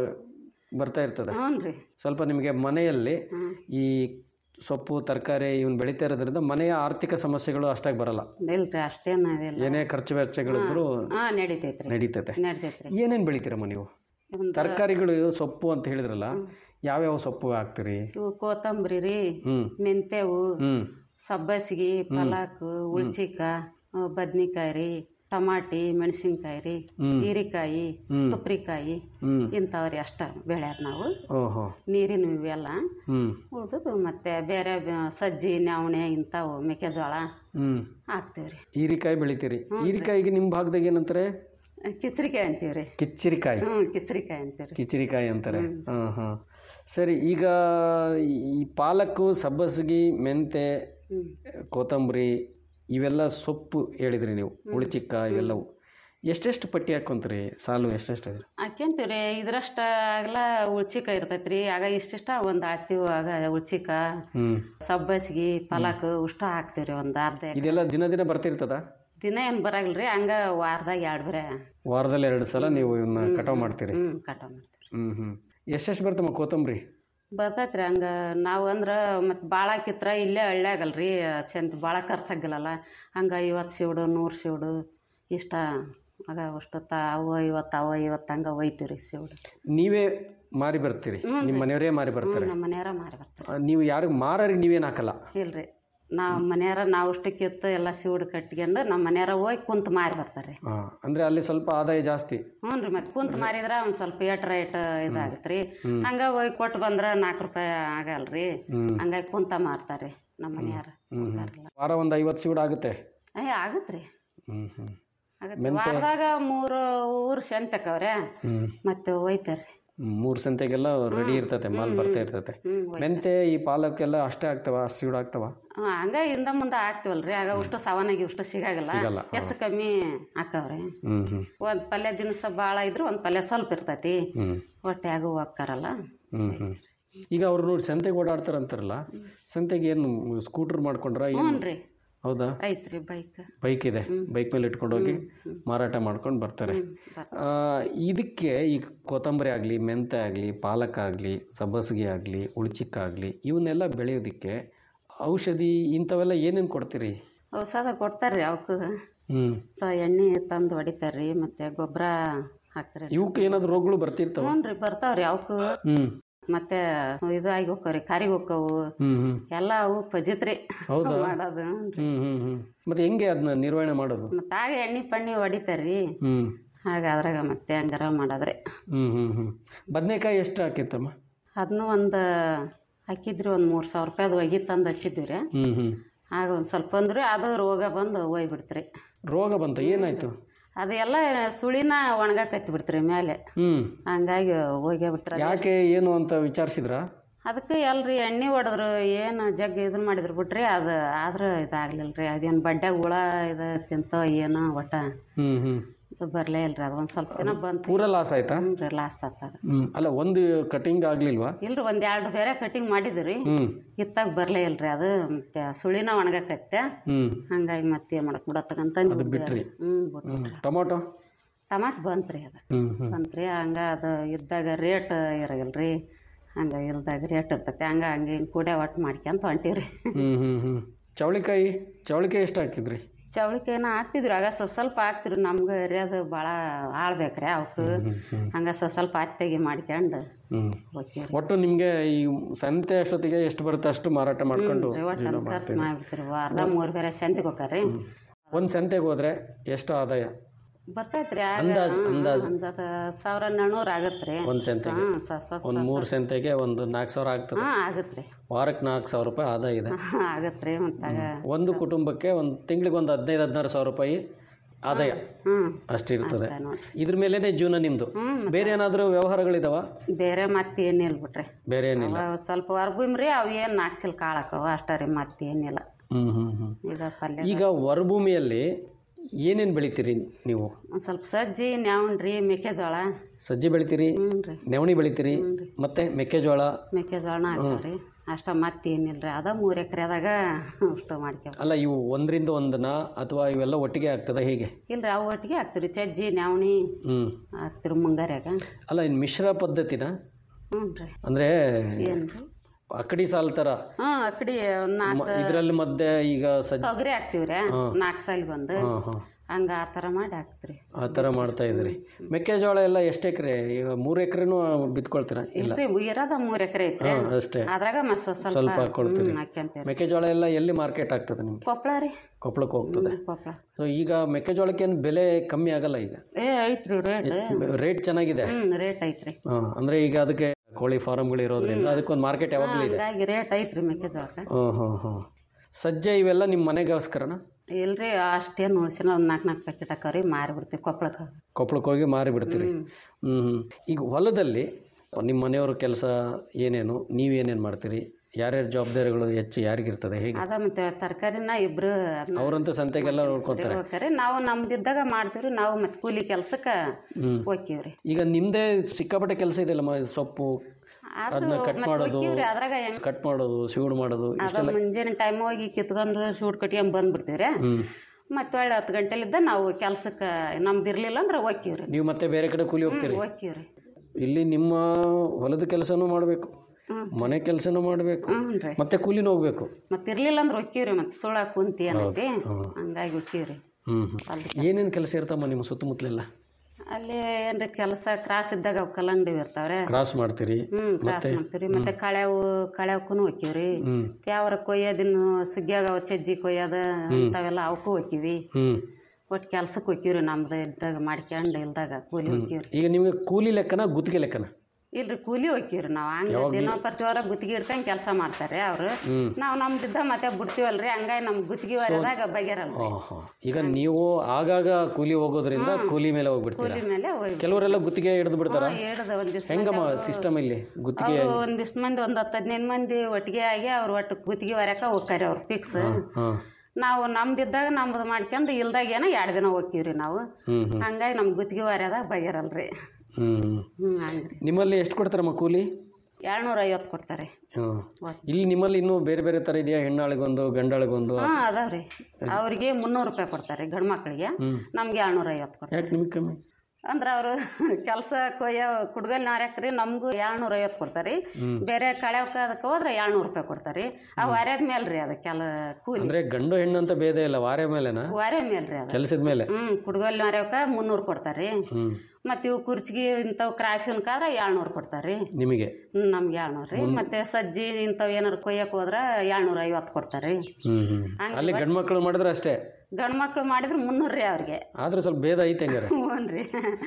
ಬರ್ತಾ ಇರ್ತದೆ ಹ್ಞೂ ರೀ ಸ್ವಲ್ಪ ನಿಮಗೆ ಮನೆಯಲ್ಲಿ ಹ್ಞೂ ಈ ಸೊಪ್ಪು ತರಕಾರಿ ಇವನ್ ಬೆಳೀತಾ ಇರೋದ್ರಿಂದ ಮನೆಯ ಆರ್ಥಿಕ ಸಮಸ್ಯೆಗಳು ಅಷ್ಟಾಗಿ ಬರಲ್ಲ ಇಲ್ರಿ ಅಷ್ಟೇನು ಅದಿಲ್ಲ ಏನೇ ಖರ್ಚು ವೆಚ್ಚಗಳಿದ್ರು ಹಾಂ ನಡೀತೈತ್ರಿ ನಡೀತೈತೆ ನಡ್ದೈತ್ರಿ ಏನೇನು ಬೆಳಿತೀರಮ್ಮ ನೀವು ಒಂದು ತರಕಾರಿಗಳು ಸೊಪ್ಪು ಅಂತ ಹೇಳಿದ್ರಲ್ಲ ಯಾವ್ಯಾವ ಸೊಪ್ಪು ಹಾಕ್ತೀರಿ ಇವು ಕೋತಂಬರಿ ರೀ ಹ್ಞೂ ಮೆಂತ್ಯವು ಹ್ಞೂ ಸಬ್ಬಸಿಗೆ ಪಲಾಕು ಉಳ್ಚಿಕ ಬದ್ನಿಕಾಯಿ ರೀ ಟಮಾಟಿ ಮೆಣಸಿನ್ಕಾಯಿ ರೀ ಹ್ಮ್. ಹೀರಿಕಾಯಿ ಹ್ಮ್. ತುಪ್ರಿಕಾಯಿ ಹ್ಞೂ ಇಂಥವ್ರಿ ಅಷ್ಟ ಬೆಳ್ಯಾರ ನಾವು ಓಹೋ ನೀರಿನ ಇವೆಲ್ಲ ಹ್ಞೂ ಉಳ್ದದು ಮತ್ತೆ ಬೇರೆ ಬ- ಸಜ್ಜಿ ನವಣೆ ಇಂಥವು ಮೆಕ್ಕೆಜೋಳ ಹ್ಞೂ ಹಾಕ್ತೀವಿ ರೀ ಹೀರಿಕಾಯಿ ಬೆಳಿತೀರಿ ಹೀರಿಕಾಯಿಗೆ ನಿಮ್ಮ ಭಾಗದಾಗ ಏನಂತಾರೆ ಕಿಚರಿಕಾಯಿ ಅಂತೀವಿ ರೀ ಕಿಚ್ಚಿರಿಕಾಯಿ ಹ್ಞೂ ಕಿಚರಿಕಾಯಿ ಅಂತೀವಿ ರೀ ಕಿಚಿರಿಕಾಯಿ ಅಂತಾರೆ ಹಾಂ ಹಾಂ ಸರಿ ಈಗ ಈ ಪಾಲಕ್ಕು ಸಬ್ಬಸಿಗೆ ಮೆಂತೆ ಹ್ಞೂ ಕೊತ್ತಂಬರಿ ಇವೆಲ್ಲ ಸೊಪ್ಪು ಹೇಳಿದ್ರಿ ನೀವು ಉಳಿಚಿಕ್ಕ ಇವೆಲ್ಲವು ಎಷ್ಟೆಷ್ಟು ಪಟ್ಟಿ ಹಾಕ್ಕೊಂತೀರಿ ಸಾಲು ಎಷ್ಟೆಷ್ಟು ಇದೆ ಹಾಕ್ಯಂತೀವಿ ರೀ ಇದ್ರಷ್ಟ ಆಗಲ ಉಳ್ಚಿಕ ಇರ್ತೈತೆ ರೀ ಆಗ ಇಷ್ಟಿಷ್ಟ ಒಂದು ಹಾಕ್ತೀವಿ ಆಗ ಉಳ್ಚಿಕ ಹ್ಞೂ ಸಬ್ಬಸಿಗೆ ಪಲಾಕು ಉಷ್ಟ ಹಾಕ್ತೀವಿ ರೀ ಒಂದು ಅರ್ಧ ಎಕರೆ. ಇದೆಲ್ಲ ದಿನ ದಿನ ಬರ್ತಿರ್ತದ ದಿನ ಏನು ಬರಾಗಿಲ್ಲ ರೀ ಹಂಗೆ ವಾರದಾಗ ಎರಡು ಬರೇ ವಾರದಲ್ಲಿ ಎರಡು ಸಲ ನೀವು ಇವನ್ನ ಕಟಾವು ಮಾಡ್ತೀರಿ ಹ್ಞೂ ಕಟ ಮಾಡ್ತೀವಿ ಹ್ಞೂ ಹ್ಞೂ ಎಷ್ಟೆಷ್ಟು ಬರ್ತಮ್ಮ ಕೊತ್ತಂಬರಿ ಬರ್ತೈತೆ ರೀ ಹಂಗೆ ನಾವು ಅಂದ್ರೆ ಮತ್ತು ಭಾಳ ಕಿತ್ರ ಇಲ್ಲೇ ಹಳ್ಳ್ಯಾಗಲ್ಲ ರೀ ಸೆಂತ ಭಾಳ ಖರ್ಚಾಗಿಲ್ಲಲ್ಲ ಹಂಗೆ ಐವತ್ತು ಸಿವಡು ನೂರು ಸಿವಡು ಇಷ್ಟ ಆಗ ಅಷ್ಟು ತ ಅವು ಐವತ್ತು ಅವು ಐವತ್ತು ಹಂಗೆ ಒಯ್ತೀವಿ ರೀ ಸಿವಡು ನೀವೇ ಮಾರಿ ಬರ್ತೀರಿ ನಿಮ್ಮ ಮನೆಯವರೇ ಮಾರಿ ಹ್ಞೂ ಬರ್ತಾರೆ ನಮ್ಮ ಮನೆಯವ್ರ ಮಾರಿ ಬರ್ತಾರೆ ಆ, ನೀವು ಯಾರಿಗೆ ಮಾರರಿಗೆ ನೀವೇನು ಹಾಕಲ್ಲ ಇಲ್ಲ ರೀ ನಾವು ಮನೆಯವ್ರ ನಾವು ಅಷ್ಟು ಕಿತ್ತು ಎಲ್ಲ ಸಿವಡು ಕಟ್ಕೊಂಡು ನಮ್ಮ ಮನೆಯವ್ರ ಹೋಗಿ ಕುಂತು ಮಾರಿ ಬರ್ತಾರೆ ರೀ ಹಾಂ ಅಂದರೆ ಅಲ್ಲಿ ಸ್ವಲ್ಪ ಆದಾಯ ಜಾಸ್ತಿ ಹ್ಞೂ ರೀ ಮತ್ತು ಕುಂತು ಮಾರಿದ್ರೆ ಒಂದು ಸ್ವಲ್ಪ ಏಟ್ ರೇಟ್ ಇದಾಗತ್ತೆ ರೀ ಹಂಗೆ ಹೋಗಿ ಕೊಟ್ಟು ಬಂದ್ರೆ ನಾಲ್ಕು ರೂಪಾಯಿ ಆಗಲ್ಲ ರೀ ಹ್ಞೂ ಹಂಗಾಗಿ ಕುಂತ ಮಾರ್ತಾರೆ ನಮ್ಮ ಮನೆಯವ್ರು ಹ್ಞೂ ಹೋಗಾರಿಲ್ಲ ವಾರ ಒಂದು ಐವತ್ತು ಸಿಗಡ್ ಆಗುತ್ತೆ ಏ ಆಗತ್ತೆ ರೀ ಹ್ಞೂ ಹ್ಞೂ ಆಗತ್ತೆ ವಾರದಾಗ ಮೂರು ಊರು ಸಂತಕವ್ರೆ ಹ್ಞೂ ಮತ್ತೆ ಒಯ್ತಾರೆ ರೀ ಮೂರು ಸಂತೆಗೆಲ್ಲ ರೆಡಿ ಇರ್ತತೆ ಮಾಲ್ ಬರ್ತಾ ಇರ್ತತೆ ಹ್ಞೂ ಮೆಂತೆ ಈ ಪಾಲಕ್ಕೆಲ್ಲ ಅಷ್ಟೇ ಆಗ್ತಾವ ಅಷ್ಟು ಸಿಗಡ್ ಆಗ್ತಾವ ಹ್ಞೂ ಹಂಗೆ ಹಿಂದ ಮುಂದೆ ಹಾಕ್ತಿವಲ್ಲ ರೀ ಆಗ ಅಷ್ಟು ಸವನಾಗಿ ಅಷ್ಟು ಸಿಗಾಗಲ್ಲ ಸಿಗಲ್ಲ, ಹೆಚ್ಚು ಕಮ್ಮಿ ಹಾಕವ್ರಿ ಹ್ಞೂ ಹ್ಞೂ ಒಂದು ಪಲ್ಯ ದಿನಸ ಭಾಳ ಇದ್ರು ಒಂದು ಪಲ್ಯ ಸ್ವಲ್ಪ ಇರ್ತೈತಿ ಹ್ಞೂ ಹೊಟ್ಟೆಯಾಗೂ ಹೋಗ್ತಾರಲ್ಲ ಹ್ಞೂ ಹ್ಞೂ ಈಗ ಅವ್ರು ನೋಡಿ ಸಂತೆಗೆ ಓಡಾಡ್ತಾರಂತಾರಲ್ಲ ಸಂತೆಗೆ ಏನು ಸ್ಕೂಟ್ರ್ ಮಾಡ್ಕೊಂಡ್ರ ಏನು ಹ್ಞೂ ರೀ ಹೌದಾ ಐತ್ರಿ ಬೈಕ್ ಬೈಕ್ ಇದೆ ಬೈಕ್ ಮೇಲೆ ಇಟ್ಕೊಂಡು ಹೋಗಿ ಮಾರಾಟ ಮಾಡ್ಕೊಂಡು ಬರ್ತಾರೆ ಆ, ಇದಕ್ಕೆ ಈ ಕೊತ್ತಂಬರಿ ಆಗಲಿ ಮೆಂತೆ ಆಗಲಿ ಪಾಲಕ್ ಆಗಲಿ ಸಬ್ಬಸಿಗೆ ಆಗಲಿ ಉಳ್ಚಿಕ್ಕ ಆಗಲಿ ಇವನ್ನೆಲ್ಲ ಬೆಳೆಯೋದಕ್ಕೆ ಔಷಧಿ ಇಂಥವೆಲ್ಲ ಏನೇನು ಕೊಡ್ತೀರಿ ಔಷಧ ಕೊಡ್ತಾರ್ರಿ ಅವಕ್ಕೆ ಹ್ಞೂ ತ ಎಣ್ಣೆ ತಂದು ಹೊಡಿತಾರ್ರಿ ಮತ್ತೆ ಗೊಬ್ಬರ ಹಾಕ್ತಾರೆ ಇವಕ್ಕೆ ಏನಾದ್ರು ರೋಗಗಳು ಬರ್ತಿರ್ತಾವ ಹ್ಞೂ ರೀ ಬರ್ತಾವ್ರಿ ಅವಕ್ಕೆ ಹ್ಞೂ ಮತ್ತೆ ಇದಾಗಿ ಹೋಕ್ಕವ್ರಿ ಕಾರಿಗೆ ಹೋಕ್ಕವು ಹ್ಞೂ ಹ್ಞೂ ಎಲ್ಲ ಅವು ಪಜಿತ್ರಿ ಹೌದಾ? ಮಾಡೋದು ಹ್ಞೂ ಹ್ಞೂ ಹ್ಞೂ ಮತ್ತು ಹೆಂಗೆ ಅದನ್ನ ನಿರ್ವಹಣೆ ಮಾಡೋದು ಮತ್ತೆ ಆಗ ಎಣ್ಣೆ ಪಣ್ಣಿ ಹೊಡಿತಾರ್ರಿ ಹ್ಞೂ ಆಗ ಅದ್ರಾಗ ಮತ್ತೆ ಹಂಗಾರ ಮಾಡೋದ್ರಿ ಹ್ಞೂ ಹ್ಞೂ ಹ್ಞೂ ಬದನೆಕಾಯಿ ಎಷ್ಟು ಹಾಕಿತ್ತಮ್ಮ ಅದನ್ನು ಒಂದು ಹಾಕಿದ್ರಿ ಒಂದು ಮೂರು ಸಾವಿರ ರೂಪಾಯಿ ಅದು ಒಗಿ ತಂದು ಹಚ್ಚಿದ್ವಿ ರೀ ಹ್ಞೂ ಹ್ಞೂ ಆಗ ಒಂದು ಸ್ವಲ್ಪ ಅಂದ್ರೆ ಅದು ರೋಗ ಬಂದು ಹೋಯ್ಬಿಡ್ತ್ರಿ ರೋಗ ಬಂತ ಏನಾಯಿತು ಅದು ಎಲ್ಲ ಸುಳಿನ ಒಣಗಾಕತ್ತಿ ಬಿಡ್ತ್ರಿ ಮೇಲೆ ಹ್ಞೂ ಹಂಗಾಗಿ ಹೋಗೇ ಬಿಡ್ತಾರೆ ಯಾಕೆ ಏನು ಅಂತ ವಿಚಾರಿಸಿದ್ರಾ ಅದಕ್ಕೆ ಎಲ್ರಿ ಎಣ್ಣೆ ಹೊಡೆದ್ರು ಏನು ಜಗ್ ಇದನ್ನ ಮಾಡಿದ್ರು ಬಿಟ್ರಿ ಅದು ಆದ್ರೆ ಇದಾಗ್ಲಿಲ್ಲ ರೀ ಅದೇನು ಬಡ್ಡ್ಯಾಗ ಹುಳ ಇದು ತಿಂತೋ ಏನೋ ಒಟ್ಟ ಹ್ಞೂ ಹ್ಞೂ ಇದು ಬರಲೇ ಇಲ್ಲ ರೀ ಅದು ಒಂದು ಸ್ವಲ್ಪ ದಿನ ಬಂತು ಪೂರ ಲಾಸ್ ಆಯ್ತಾ ಹ್ಞೂ ರೀ ಲಾಸ್ ಆಗ್ತದ ಹ್ಞೂ ಅಲ್ಲ ಒಂದು ಕಟಿಂಗ್ ಆಗಲಿಲ್ವಾ ಇಲ್ರಿ ಒಂದು ಎರಡು ಬೇರೆ ಕಟಿಂಗ್ ಮಾಡಿದ್ರಿ ಹ್ಞೂ ಇತ್ತಾಗ ಬರಲೇ ಇಲ್ಲ ರೀ ಅದು ಮತ್ತೆ ಸುಳಿನ ಒಣಗಾಕತ್ತೆ ಹ್ಞೂ ಹಂಗಾಗಿ ಮತ್ತೆ ಏನು ಮಾಡಕ್ ಬಿಡತ್ತಕಂತ ಅದು ಬಿಟ್ರಿ ಹ್ಞೂ ಬಿಟ್ಟು ಹ್ಞೂ ಟೊಮೊಟೊ ಟಮಾಟ್ ಬಂತ್ರಿ ಅದು ಹ್ಞೂ ಹ್ಞೂ ಬಂತ್ರಿ ಹಂಗೆ ಅದು ಇದ್ದಾಗ ರೇಟ್ ಇರಗಿಲ್ಲ ರೀ ಹಂಗೆ ಇಲ್ದಾಗ ರೇಟ್ ಇರ್ತೈತಿ ಹಂಗೆ ಹಂಗೆ ಹಿಂಗೆ ಕೂಡೆ ಒಟ್ಟು ಮಾಡ್ಕ್ಯಂತ ಹೊಂಟೀವಿ ಹ್ಞೂ ಹ್ಞೂ ಹ್ಞೂ ಚವಳಿಕಾಯಿ ಚವಳಿಕಾಯಿ ಎಷ್ಟು ಹಾಕಿದ್ರಿ ಚೌಳಿಕಾಯಿನ ಹಾಕ್ತಿದ್ರಿ ಆಗ ಸ ಸ್ವಲ್ಪ ಹಾಕ್ತಿರಿ ನಮ್ಗೆ ಎರಿಯೋದು ಭಾಳ ಆಳ್ಬೇಕ್ರಿ ಅವಕ್ಕೆ ಹ್ಞೂ ಹ್ಞೂ ಹಂಗೆ ಸ ಸ್ವಲ್ಪ ಅತ್ತೆಗೆ ಮಾಡ್ಕೊಂಡು ಹ್ಞೂ ಹೋಗ್ತೀವಿ ಒಟ್ಟು ನಿಮಗೆ ಈ ಸಂತೆ ಅಷ್ಟೊತ್ತಿಗೆ ಎಷ್ಟು ಬರುತ್ತೆ ಅಷ್ಟು ಮಾರಾಟ ಮಾಡ್ಕೊಂಡು ರೀ ಒಟ್ಟು ನಮ್ಗೆ ಖರ್ಚು ಮಾಡಿಬಿಡ್ತೀರಿ ವಾರದಾಗ ಮೂರು ಬೇರೆ ಸಂತಿಗೆ ಹೋಗ್ರಿ ಒಂದು ಸಂತೆಗೆ ಹೋದ್ರೆ ಎಷ್ಟು ಆದಾಯ ಬರ್ತೈತ್ರಿ ಆಗ ಅಂದಾಜ್ ಅಂದಾಜ್ ಅಂಜದ ಸಾವಿರ ನಾನ್ನೂರು ಆಗತ್ತೆ ರೀ ಒಂದು ಸಂತೆಗೆ ಹಾಂ ಸ್ವಲ್ಪ ಒಂದು ಮೂರು ಸಂತೆಗೆ ಒಂದು ನಾಲ್ಕು ಸಾವಿರ ಆಗ್ತದೆ ಹಾಂ ಆಗತ್ತೆ ರೀ ವಾರಕ್ಕೆ ನಾಲ್ಕು ಸಾವಿರ ರೂಪಾಯಿ ಆದಾಯ ಇದೆ ಹಾಂ ಆಗತ್ತೆ ರೀ ಮತ್ತಾಗ ಒಂದು ಕುಟುಂಬಕ್ಕೆ ಒಂದು ತಿಂಗಳಿಗೆ ಒಂದು ಹದಿನೈದು ಹದಿನಾರು ಸಾವಿರ ರೂಪಾಯಿ ಆದಾಯ ಹ್ಞೂ ಅಷ್ಟಿರ್ತದೆ ಅಷ್ಟೇ ನೋಡ್ರಿ ಇದ್ರ ಮೇಲೇನೆ ಜೀವನ ನಿಮ್ಮದು ಹ್ಞೂ ಬೇರೆ ಏನಾದರೂ ವ್ಯವಹಾರಗಳಿದಾವ ಬೇರೆ ಮತ್ತೆ ಏನಿಲ್ಲ ಬಿಟ್ರಿ ಬೇರೆ ಏನಿಲ್ಲ ಅವ ಸ್ವಲ್ಪ ಹೊರಭೂಮಿ ಅವು ಏನು ನಾಲ್ಕು ಚಿಲ್ ಕಾಳಕ್ಕವ ಅಷ್ಟೇ ರೀ ಮತ್ತೆ ಏನಿಲ್ಲ ಹ್ಞೂ ಹ್ಞೂ ಹ್ಞೂ ಇದ ಪಲ್ಯ ಈಗ ಹೊರಭೂಮಿಯಲ್ಲಿ ಏನೇನು ಬೆಳಿತೀರಿ ನೀವು ಒಂದು ಸ್ವಲ್ಪ ಸಜ್ಜಿ ನ್ಯಾವಣ್ರಿ ಮೆಕ್ಕೆಜೋಳ ಸಜ್ಜಿ ಬೆಳಿತೀರಿ ಹ್ಞೂ ರೀ ನವಣಿ ಬೆಳಿತೀರಿ ಹ್ಞೂ ರೀ ಮತ್ತು ಮೆಕ್ಕೆಜೋಳ ಮೆಕ್ಕೆಜೋಳನ ಹಾಕ್ತಾವ್ರಿ ಅಷ್ಟ ಮತ್ತೇನಿಲ್ಲ ರೀ ಅದ ಮೂರು ಎಕರೆದಾಗ ಅಷ್ಟು ಮಾಡ್ಕೇವ ಅಲ್ಲ ಇವು ಒಂದರಿಂದ ಒಂದನ ಅಥವಾ ಇವೆಲ್ಲ ಒಟ್ಟಿಗೆ ಆಗ್ತದ ಹೇಗೆ ಇಲ್ರಿ ಅವು ಒಟ್ಟಿಗೆ ಹಾಕ್ತಿವಿ ಸಜ್ಜಿ ನ್ಯಾವಣಿ ಹ್ಞೂ ಹಾಕ್ತಿರಿ ಮುಂಗಾರ್ಯಾಗ ಅಲ್ಲ ಇನ್ನು ಮಿಶ್ರ ಪದ್ಧತಿನ ಹ್ಞೂ ರೀ ಅಂದರೆ ಏನು ರೀ ಅಕಡಿ ಸಾಲ್ ಥರ ಹ್ಞೂ ಅಕಡಿ ಒಂದು ನಾಲ್ಕು ಇದರಲ್ಲಿ ಮಧ್ಯೆ ಈಗ ಸಜ್ಜಿ ತೊಗರಿ ಹಾಕ್ತಿವಿ ರೀ ನಾಲ್ಕು ಸಾಲಿಗೆ ಒಂದು ಹಾಂ ಹಾಂ ಹಂಗೆ ಆ ಥರ ಮಾಡಿ ಹಾಕ್ತಿರಿ ಆ ಥರ ಮಾಡ್ತಾ ಇದ್ರಿ ಮೆಕ್ಕೆಜೋಳ ಎಲ್ಲ ಎಷ್ಟು ಎಕರೆ ಈಗ ಮೂರು ಎಕರೆನೂ ಬಿತ್ಕೊಳ್ತೀರಾ ಇಲ್ಲ ಇಲ್ರಿ ಇರೋದ ಮೂರು ಎಕರೆ ಐತ್ರಿ ಹಾಂ ಅಷ್ಟೇ ಅದ್ರಾಗ ಮಸ್ತ್ ಸ್ವಲ್ಪ ಸ್ವಲ್ಪ ಹಾಕ್ಕೊಳ್ತೀರಿ ಹ್ಞೂ ಹಾಕ್ಯಂತೀವಿ ಮೆಕ್ಕೆಜೋಳ ಎಲ್ಲ ಎಲ್ಲಿ ಮಾರ್ಕೆಟ್ ಆಗ್ತದೆ ನಿಮ್ಗೆ ಕೊಪ್ಪಳ ರೀ ಕೊಪ್ಪಳಕ್ಕೆ ಹೋಗ್ತದೆ ಕೊಪ್ಪಳ ಸೊ ಈಗ ಮೆಕ್ಕೆಜೋಳಕ್ಕೇನು ಬೆಲೆ ಕಮ್ಮಿ ಆಗಲ್ಲ ಈಗ ಏ ಐತ್ರಿ ರೇಟ್ ರೇಟ್ ಚೆನ್ನಾಗಿದೆ ಹ್ಞೂ ರೇಟ್ ಐತ್ರಿ ಹಾಂ ಅಂದರೆ ಈಗ ಅದಕ್ಕೆ ಕೋಳಿ ಫಾರಮ್ಗಳು ಇರೋದ್ರಿಂದ ಅದಕ್ಕೊಂದು ಮಾರ್ಕೆಟ್ ಯಾವಾಗಲೂ ಇದೆ ಹಂಗಾಗಿ ರೇಟ್ ಐತ್ರಿ ಮೆಕ್ಕೆಜೋಳಕ್ಕೆ ಹಾಂ ಹಾಂ ಹಾಂ ಸಜ್ಜೆ ಇವೆಲ್ಲ ನಿಮ್ಮ ಮನೆಗೋಸ್ಕರನ ಇಲ್ರಿ ಅಷ್ಟೇನು ಉಳ್ಸಿನ ಒಂದು ನಾಲ್ಕು ನಾಲ್ಕು ಪ್ಯಾಕೆಟ್ ಹಾಕವ್ರಿ ಮಾರಿ ಬಿಡ್ತೀವಿ ಕೊಪ್ಪಳಕ್ಕೆ ಕೊಪ್ಪಳಕ್ಕೆ ಹೋಗಿ ಮಾರಿ ಬಿಡ್ತೀರಿ ಹ್ಞೂ ಹ್ಞೂ ಈಗ ಹೊಲದಲ್ಲಿ ನಿಮ್ಮ ಮನೆಯವ್ರ ಕೆಲಸ ಏನೇನು ನೀವೇನೇನು ಮಾಡ್ತೀರಿ ಯಾರ್ಯಾರ ಜವಾಬ್ದಾರಿಗಳು ಹೆಚ್ಚು ಯಾರಿಗಿರ್ತದೆ ಹೇಗೆ ಅದ ಮತ್ತೆ ತರಕಾರಿನ ಇಬ್ರು ಅದ್ನ ಅವರಂತೂ ಸಂತೆಗೆಲ್ಲ ನೋಡ್ಕೊತಾರೆ ಹೋಗ್ತಾರೆ ನಾವು ನಮ್ದಿದ್ದಾಗ ಮಾಡ್ತೀವ್ರಿ ನಾವು ಮತ್ತೆ ಕೂಲಿ ಕೆಲ್ಸಕ್ಕೆ ಹ್ಞೂ ಹೋಗ್ತೀವ್ರಿ ಈಗ ನಿಮ್ಮದೇ ಸಿಕ್ಕಾಪಟ್ಟೆ ಕೆಲಸ ಇದೆಯಲ್ಲ ಮ ಸೊಪ್ಪು ಅದನ್ನ ಕಟ್ ಮಾಡೋದು ಹೋಗ್ತೀವ್ರಿ ಅದ್ರಾಗ ಹೆಂಗ್ ಕಟ್ ಮಾಡೋದು ಸೀಡ್ ಮಾಡೋದು ಅದ ಮುಂಜಾನೆ ಟೈಮ್ ಹೋಗಿ ಕಿತ್ಕೊಂಡು ಶೂಟ್ ಕಟ್ಕೊಂಡ್ ಬಂದ್ಬಿಡ್ತೀವ್ರಿ ಹ್ಞೂ ಮತ್ತೆ ಒಳ್ಳೆ ಹತ್ತು ಗಂಟೆಲಿದ್ದ ನಾವು ಕೆಲ್ಸಕ್ಕೆ ನಮ್ದು ಇರ್ಲಿಲ್ಲ ಅಂದ್ರೆ ಹೋಗ್ತೀವ್ರಿ ನೀವು ಮತ್ತೆ ಬೇರೆ ಕಡೆ ಕೂಲಿ ಹೋಗ್ತೀರಿ ಹೋಗ್ತೀವ್ರಿ ಇಲ್ಲಿ ನಿಮ್ಮ ಹೊಲದ ಕೆಲಸನೂ ಮಾಡಬೇಕು ಮನೆ ಕೆಲಸನೂ ಮಾಡಬೇಕು ಹ್ಞೂ ರೀ ಮತ್ತೆ ಕೂಲಿನೂ ಹೋಗ್ಬೇಕು ಮತ್ತೆ ಇರ್ಲಿಲ್ಲ ಅಂದ್ರೆ ಹೋಗ್ತೀವ್ರಿ ಮತ್ತೆ ಸುಳ ಕುಂತಿ ಏನೈತಿ ಹಂಗಾಗಿ ಹೋಗ್ತೀವ್ರಿ ಹ್ಞೂ ಹ್ಞೂ ಏನೇನು ಕೆಲಸ ಇರ್ತಮ್ಮ ನಿಮ್ಮ ಸುತ್ತಮುತ್ತಲೆಲ್ಲ ಅಲ್ಲಿ ಏನ್ರಿ ಕೆಲಸ ಕ್ರಾಸ್ ಇದ್ದಾಗ ಅವು ಕಲ್ಲಂಗಡಿ ಇರ್ತಾವ್ರೆ ಕ್ರಾಸ್ ಮಾಡ್ತೀರಿ ಹ್ಮ್ ಕ್ರಾಸ್ ಮಾಡ್ತೀವ್ರಿ ಮತ್ತೆ ಕಳ್ಯಾವು ಕಳ್ಯಾವಕ್ಕೂ ಹೋಗ್ತೀವ್ರಿ ಹ್ಞೂ ಯಾವ್ರ ಕೊಯ್ಯೋದಿನ್ನು ಸುಗ್ಗಿಯಾಗ ಅವು ಸಜ್ಜಿ ಕೊಯ್ಯೋದ ಅಂಥವೆಲ್ಲ ಅವಕ್ಕೂ ಹೋಗ್ತೀವಿ ಹ್ಞೂ ಒಟ್ಟು ಕೆಲ್ಸಕ್ಕೆ ಹೋಗ್ತೀವ್ರಿ ನಮ್ದು ಇದ್ದಾಗ ಮಾಡ್ಕೊಂಡು ಇಲ್ದಾಗ ಕೂಲಿ ಹೋಗ್ತೀವ್ರಿ ಈಗ ನಿಮಗೆ ಕೂಲಿ ಲೆಕ್ಕನ ಗುತ್ತಿಗೆ ಲೆಕ್ಕನ ಇಲ್ರಿ ಕೂಲಿ ಹೋಗ್ತೀವ್ರಿ ನಾವು ಹಂಗೆ ದಿನ ಪ್ರತಿವಾರ ಗುತ್ತಿಗೆ ಇಡ್ತಂಗೆ ಕೆಲಸ ಮಾಡ್ತಾರೆ ಅವರು ಹ್ಞೂ ನಾವು ನಮ್ದಿದ್ದ ಮತ್ತೆ ಬಿಡ್ತೀವಲ್ರಿ ಹಂಗಾಗಿ ನಮ್ ಗುತ್ತಿಗೆ ಹೊರದಾಗ ಬಗೆರಲ್ಲ ಹಾಂ ಹಾಂ ಈಗ ನೀವು ಆಗಾಗ ಕೂಲಿ ಹೋಗೋದ್ರಿಂದ ಕೂಲಿ ಮೇಲೆ ಹೋಗ್ಬಿಡ್ತೀರಾ ಕೂಲಿ ಮೇಲೆ ಹೋಗಿ ಕೆಲವರೆಲ್ಲ ಗುತ್ತಿಗೆ ಹಿಡಿದು ಬಿಡ್ತಾರ ಹೇಳ್ದ ಒಂದ್ ದಿವ್ಸ ಹೆಂಗಮ್ಮ ಸಿಸ್ಟಮ್ ಇಲ್ಲಿ ಗುತ್ತಿಗೆ ಅವ್ರು ಒಂದಿಷ್ಟು ಮಂದಿ ಒಂದು ಹತ್ತು ಹದಿನೈದು ಮಂದಿ ಒಟ್ಟಿಗೆ ಆಗಿ ಅವ್ರು ಒಟ್ಟು ಗುತ್ತಿಗೆ ಹೊರ್ಯಾಕ ಹೋಗ್ತಾರೆ ಅವ್ರು ಫಿಕ್ಸ್ ಹಾಂ ನಾವು ನಮ್ದಿದ್ದಾಗ ನಮ್ದು ಮಾಡ್ಕೊಂಡು ಇಲ್ದಾಗ ಏನೋ ಎರಡು ದಿನ ಹೋಗ್ತೀವ್ರಿ ನಾವು ಹ್ಞೂ ಹ್ಞೂ ಹಂಗಾಗಿ ನಮ್ಮ ಗುತ್ತಿಗೆ ಹೊರ್ಯಾದಾಗ ಬಗೆರಲ್ರಿ ಹ್ಞೂ ಹ್ಞೂ ಹಂಗ್ರಿ ನಿಮ್ಮಲ್ಲಿ ಎಷ್ಟು ಕೊಡ್ತಾರಮ್ಮ ಕೂಲಿ ಏಳ್ನೂರ ಐವತ್ತು ಕೊಡ್ತಾರೆ ಹಾಂ ಇಲ್ಲಿ ನಿಮ್ಮಲ್ಲಿ ಇನ್ನೂ ಬೇರೆ ಬೇರೆ ಥರ ಇದೆಯಾ ಹೆಣ್ಣಾಳಿಗೊಂದು ಗಂಡಾಳಿಗೊಂದು ಹಾಂ ಅದಾವ್ರಿ ಅವ್ರಿಗೆ ಮುನ್ನೂರು ರೂಪಾಯಿ ಕೊಡ್ತಾರೆ ಗಂಡು ಮಕ್ಳಿಗೆ ಹ್ಞೂ ನಮ್ಗೆ ಏಳ್ನೂರ ಐವತ್ತು ಕೊಡ್ತಾರೆ ಯಾಕೆ ನಿಮಗೆ ಕಮ್ಮಿ ಅಂದ್ರೆ ಅವರು ಕೆಲಸ ಕೊಯ್ಯೋ ಕುಡ್ಗಲ್ ನಾರ್ಯಾಕ್ರಿ ನಮಗೂ ಏಳ್ನೂರ ಐವತ್ತು ಕೊಡ್ತಾರೆ ಬೇರೆ ಕಳೆಯಕ್ಕೆ ಅದಕ್ಕೆ ಹೋದ್ರೆ ಏಳ್ನೂರು ರೂಪಾಯಿ ಕೊಡ್ತಾರೆ ಆ ವಾರ್ಯದ ಮೇಲೆ ರೀ ಅದಕ್ಕೆಲ್ಲ ಕೂಲಿ ಅಂದರೆ ಗಂಡು ಹೆಣ್ಣು ಅಂತ ಭೇದ ಇಲ್ಲ ವಾರೆ ಮೇಲೆನಾ ವಾರ್ಯ ಮೇಲೆ ರೀ ಅದು ಕೆಲಸದ ಮೇಲೆ ಹ್ಞೂ ಕುಡ್ಗಲ್ ನಾರ್ಯಾಕ ಮುನ್ನೂರು ಕೊಡ್ತಾರೆ ಹ್ಞೂ ಮತ್ತು ಇವು ಕುರ್ಚಿಗೆ ಇಂಥವು ಕ್ರಾಶನ್ಕಾದ್ರೆ ಏಳ್ನೂರು ಕೊಡ್ತಾರೆ ರೀ ನಿಮಗೆ ಹ್ಞೂ ನಮ್ಗೆ ಏಳ್ನೂರು ರೀ ಮತ್ತು ಸಜ್ಜಿ ಇಂಥವು ಏನಾರು ಕೊಯ್ಯಕ್ಕೆ ಹೋದ್ರೆ ಏಳ್ನೂರ ಐವತ್ತು ಕೊಡ್ತಾರೆ ಹ್ಞೂ ಹ್ಞೂ ಅಲ್ಲಿ ಗಂಡು ಮಕ್ಕಳು ಮಾಡಿದ್ರೆ ಅಷ್ಟೇ ಗಂಡು ಮಕ್ಳು ಮಾಡಿದ್ರೆ ಮುನ್ನೂರು ರೀ ಅವ್ರಿಗೆ ಆದ್ರೆ ಸ್ವಲ್ಪ ಭೇದ ಐತೆ ಹಂಗಾರೆ ಹ್ಞೂ ರೀ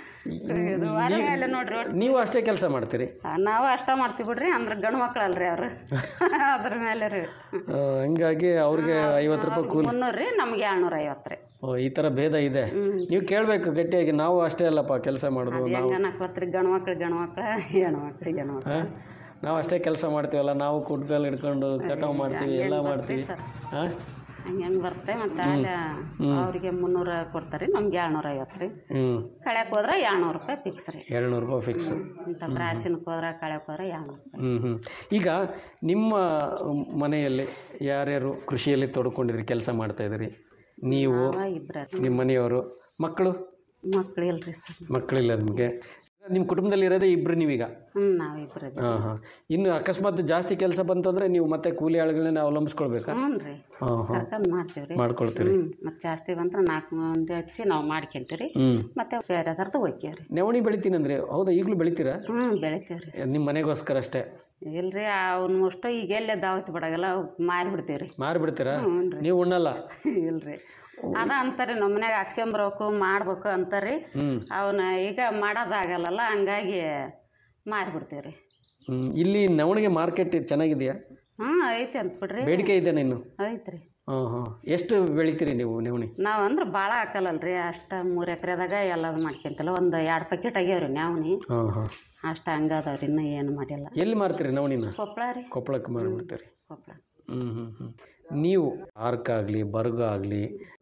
ಇದು ವಾರ ಮೇಲೆ ನೋಡ್ರಿ ಒಟ್ಟು ನೀವು ಅಷ್ಟೇ ಕೆಲಸ ಮಾಡ್ತೀರಿ ನಾವು ಅಷ್ಟ ಮಾಡ್ತೀವಿ ಬಿಡ್ರಿ ಅಂದ್ರೆ ಗಂಡು ಮಕ್ಳು ಅಲ್ರಿ ಅವ್ರು ಅದ್ರ ಮೇಲೆ ರೀ ಆ, ಹಂಗಾಗಿ ಅವ್ರಿಗೆ ಐವತ್ತು ರೂಪಾಯಿ ಕೂಲಿ ಮುನ್ನೂರು ರೀ ನಮ್ಗೆ ಏಳ್ನೂರ ಐವತ್ತು ರೀ ಓ ಈ ಥರ ಭೇದ ಇದೆ ನೀವು ಕೇಳಬೇಕು ಗಟ್ಟಿಯಾಗಿ ನಾವು ಅಷ್ಟೇ ಅಲ್ಲಪ್ಪ ಕೆಲಸ ಮಾಡೋದು ನಾವು ಹೆಂಗ ಅನ್ನಕ್ಕೆ ಗಂಡು ಮಕ್ಳು ಗಂಡು ಮಕ್ಳು ಹೆಣ್ಣು ಮಕ್ಳು ಹೆಣ್ಣು ಮಕ್ಳು ಹಾಂ ನಾವು ಅಷ್ಟೇ ಕೆಲಸ ಮಾಡ್ತೀವಲ್ಲ ನಾವು ಕುಟ್ಕಲ್ಲಿ ಹಿಡ್ಕೊಂಡು ಕಟಾವು ಮಾಡ್ತೀವಿ ಎಲ್ಲ ಮಾಡ್ತೀವಿ ಸರ್ ಹಾಂ ಹಂಗೆ ಹೆಂಗೆ ಬರುತ್ತೆ ಮತ್ತು ಅಲ್ಲಿ ಅವ್ರಿಗೆ ಮುನ್ನೂರ ಕೊಡ್ತಾರೆ ನಮ್ಗೆ ಏಳ್ನೂರ ಐವತ್ತು ರೀ ಹ್ಞೂ ಕಳ್ಯಾಕ್ ಹೋದ್ರೆ ಏಳ್ನೂರು ರೂಪಾಯಿ ಫಿಕ್ಸ್ ರೀ ಎರಡುನೂರು ರೂಪಾಯಿ ಫಿಕ್ಸ್ ಇಂಥ ಕ್ರಾಸಿನಕ್ಕೆ ಹೋದ್ರೆ ಕಳ್ಯಾಕ್ ಹೋದ್ರೆ ಏಳ್ನೂರು ರೂಪಾಯಿ ಹ್ಞೂ ಹ್ಞೂ ಈಗ ನಿಮ್ಮ ಮನೆಯಲ್ಲಿ ಯಾರ್ಯಾರು ಕೃಷಿಯಲ್ಲಿ ತೊಡ್ಕೊಂಡಿರಿ ಕೆಲಸ ಮಾಡ್ತಾಯಿದ್ದೀರಿ ನೀವು ಅವ ಇಬ್ಬರ ನಿಮ್ಮ ಮನೆಯವರು ಮಕ್ಕಳು ಮಕ್ಳು ಇಲ್ರಿ ಸರ್ ಮಕ್ಕಳಿಲ್ಲ ನಿಮಗೆ ನಿಮ್ಮ ಕುಟುಂಬದಲ್ಲಿ ಇರೋದೇ ಇಬ್ಬರು ನೀವೀಗ ಹ್ಞೂ ನಾವು ಇಬ್ಬರು ಹಾಂ ಹಾಂ ಇನ್ನು ಅಕಸ್ಮಾತ್ ಜಾಸ್ತಿ ಕೆಲಸ ಬಂತಂದರೆ ನೀವು ಮತ್ತೆ ಕೂಲಿ ಆಳುಗಳನ್ನ ಅವಲಂಬಿಸ್ಕೊಳ್ಬೇಕಾ ಹ್ಞೂ ರೀ ಹಾಂ ಹಾಂ ಕರ್ಕೊಂಡು ಮಾಡ್ತೀವಿ ರೀ ಮಾಡ್ಕೊಳ್ತೀರಿ ಹ್ಞೂ ಮತ್ತು ಜಾಸ್ತಿ ಬಂದ್ರೆ ನಾಲ್ಕು ಮಂದಿ ಹಚ್ಚಿ ನಾವು ಮಾಡ್ಕೊಂತೀವಿ ರೀ ಹ್ಞೂ ಮತ್ತು ಬೇರೆದರ್ದು ಒಯ್ಕೇವ್ ರೀ ನವಣಿ ಬೆಳಿತೀನಿ ಅಂದರೆ ಹೌದಾ ಈಗಲೂ ಬೆಳಿತೀರಾ ಹ್ಞೂ ಬೆಳಿತೀವಿ ರೀ ನಿಮ್ಮ ಮನೆಗೋಸ್ಕರ ಅಷ್ಟೇ ಇಲ್ರಿ ಅವ್ನ ಅಷ್ಟು ಈಗ ಎಲ್ಲೇ ದಾವತ್ ಬಿಡಾಗಲ್ಲ ಮಾರಿ ಬಿಡ್ತೀವಿ ರೀ ಮಾರಿ ಬಿಡ್ತೀರಾ ಹ್ಞೂ ರೀ ನೀವು ಉಣ್ಣಲ್ಲ ಇಲ್ರಿ ಅದ ಅಂತಾರೆ ನಮ್ಮ ಮನ್ಯಾಗ ಹಾಕ್ಸ್ಕೊಂಬರ್ಬೇಕು ಮಾಡ್ಬೇಕು ಅಂತಾರೆ ಹ್ಞೂ ಅವನ್ನ ಈಗ ಮಾಡೋದಾಗಲ್ಲಲ್ಲ ಹಂಗಾಗಿ ಮಾರಿಬಿಡ್ತೀವಿ ರೀ ಹ್ಮ್. ಇಲ್ಲಿ ನವಣಿಗೆ ಮಾರ್ಕೆಟ್ ಚೆನ್ನಾಗಿದೆಯಾ ಹ್ಞೂ ಐತಿ ಅಂತ ಬಿಡ್ರಿ ಬೇಡಿಕೆ ಇದೆ ಇನ್ನು ಐತ್ರಿ ಹಾಂ ಹಾಂ ಎಷ್ಟು ಬೆಳಿತೀರಿ ನೀವು ನವಣಿ ನಾವು ಅಂದ್ರೆ ಭಾಳ ಹಾಕಲ್ಲಲ್ರಿ ಅಷ್ಟು ಮೂರು ಎಕರೆದಾಗ ಎಲ್ಲದು ಮಾಡ್ಕೊಂತಿಲ್ಲ ಒಂದು ಎರಡು ಪ್ಯಾಕೆಟ್ ಆಗ್ಯಾವ್ರಿ ನ್ಯಾವ್ನಿ ಹಾಂ ಹಾಂ ಅಷ್ಟು ಹಂಗದವ್ರಿ ಇನ್ನೂ ಏನು ಮಾಡಿಲ್ಲ ಎಲ್ಲಿ ಮಾರ್ತೀರಿ ನವಣಿನ ಕೊಪ್ಪಳ ರೀ ಕೊಪ್ಪಳಕ್ಕೆ ಮಾರಿಬಿಡ್ತೀರಿ ಕೊಪ್ಪಳ ಹ್ಞೂ ಹ್ಞೂ ಹ್ಞೂ ನೀವು ಆರ್ಕ್ ಆಗಲಿ ಬರ್ಗ ಆಗಲಿ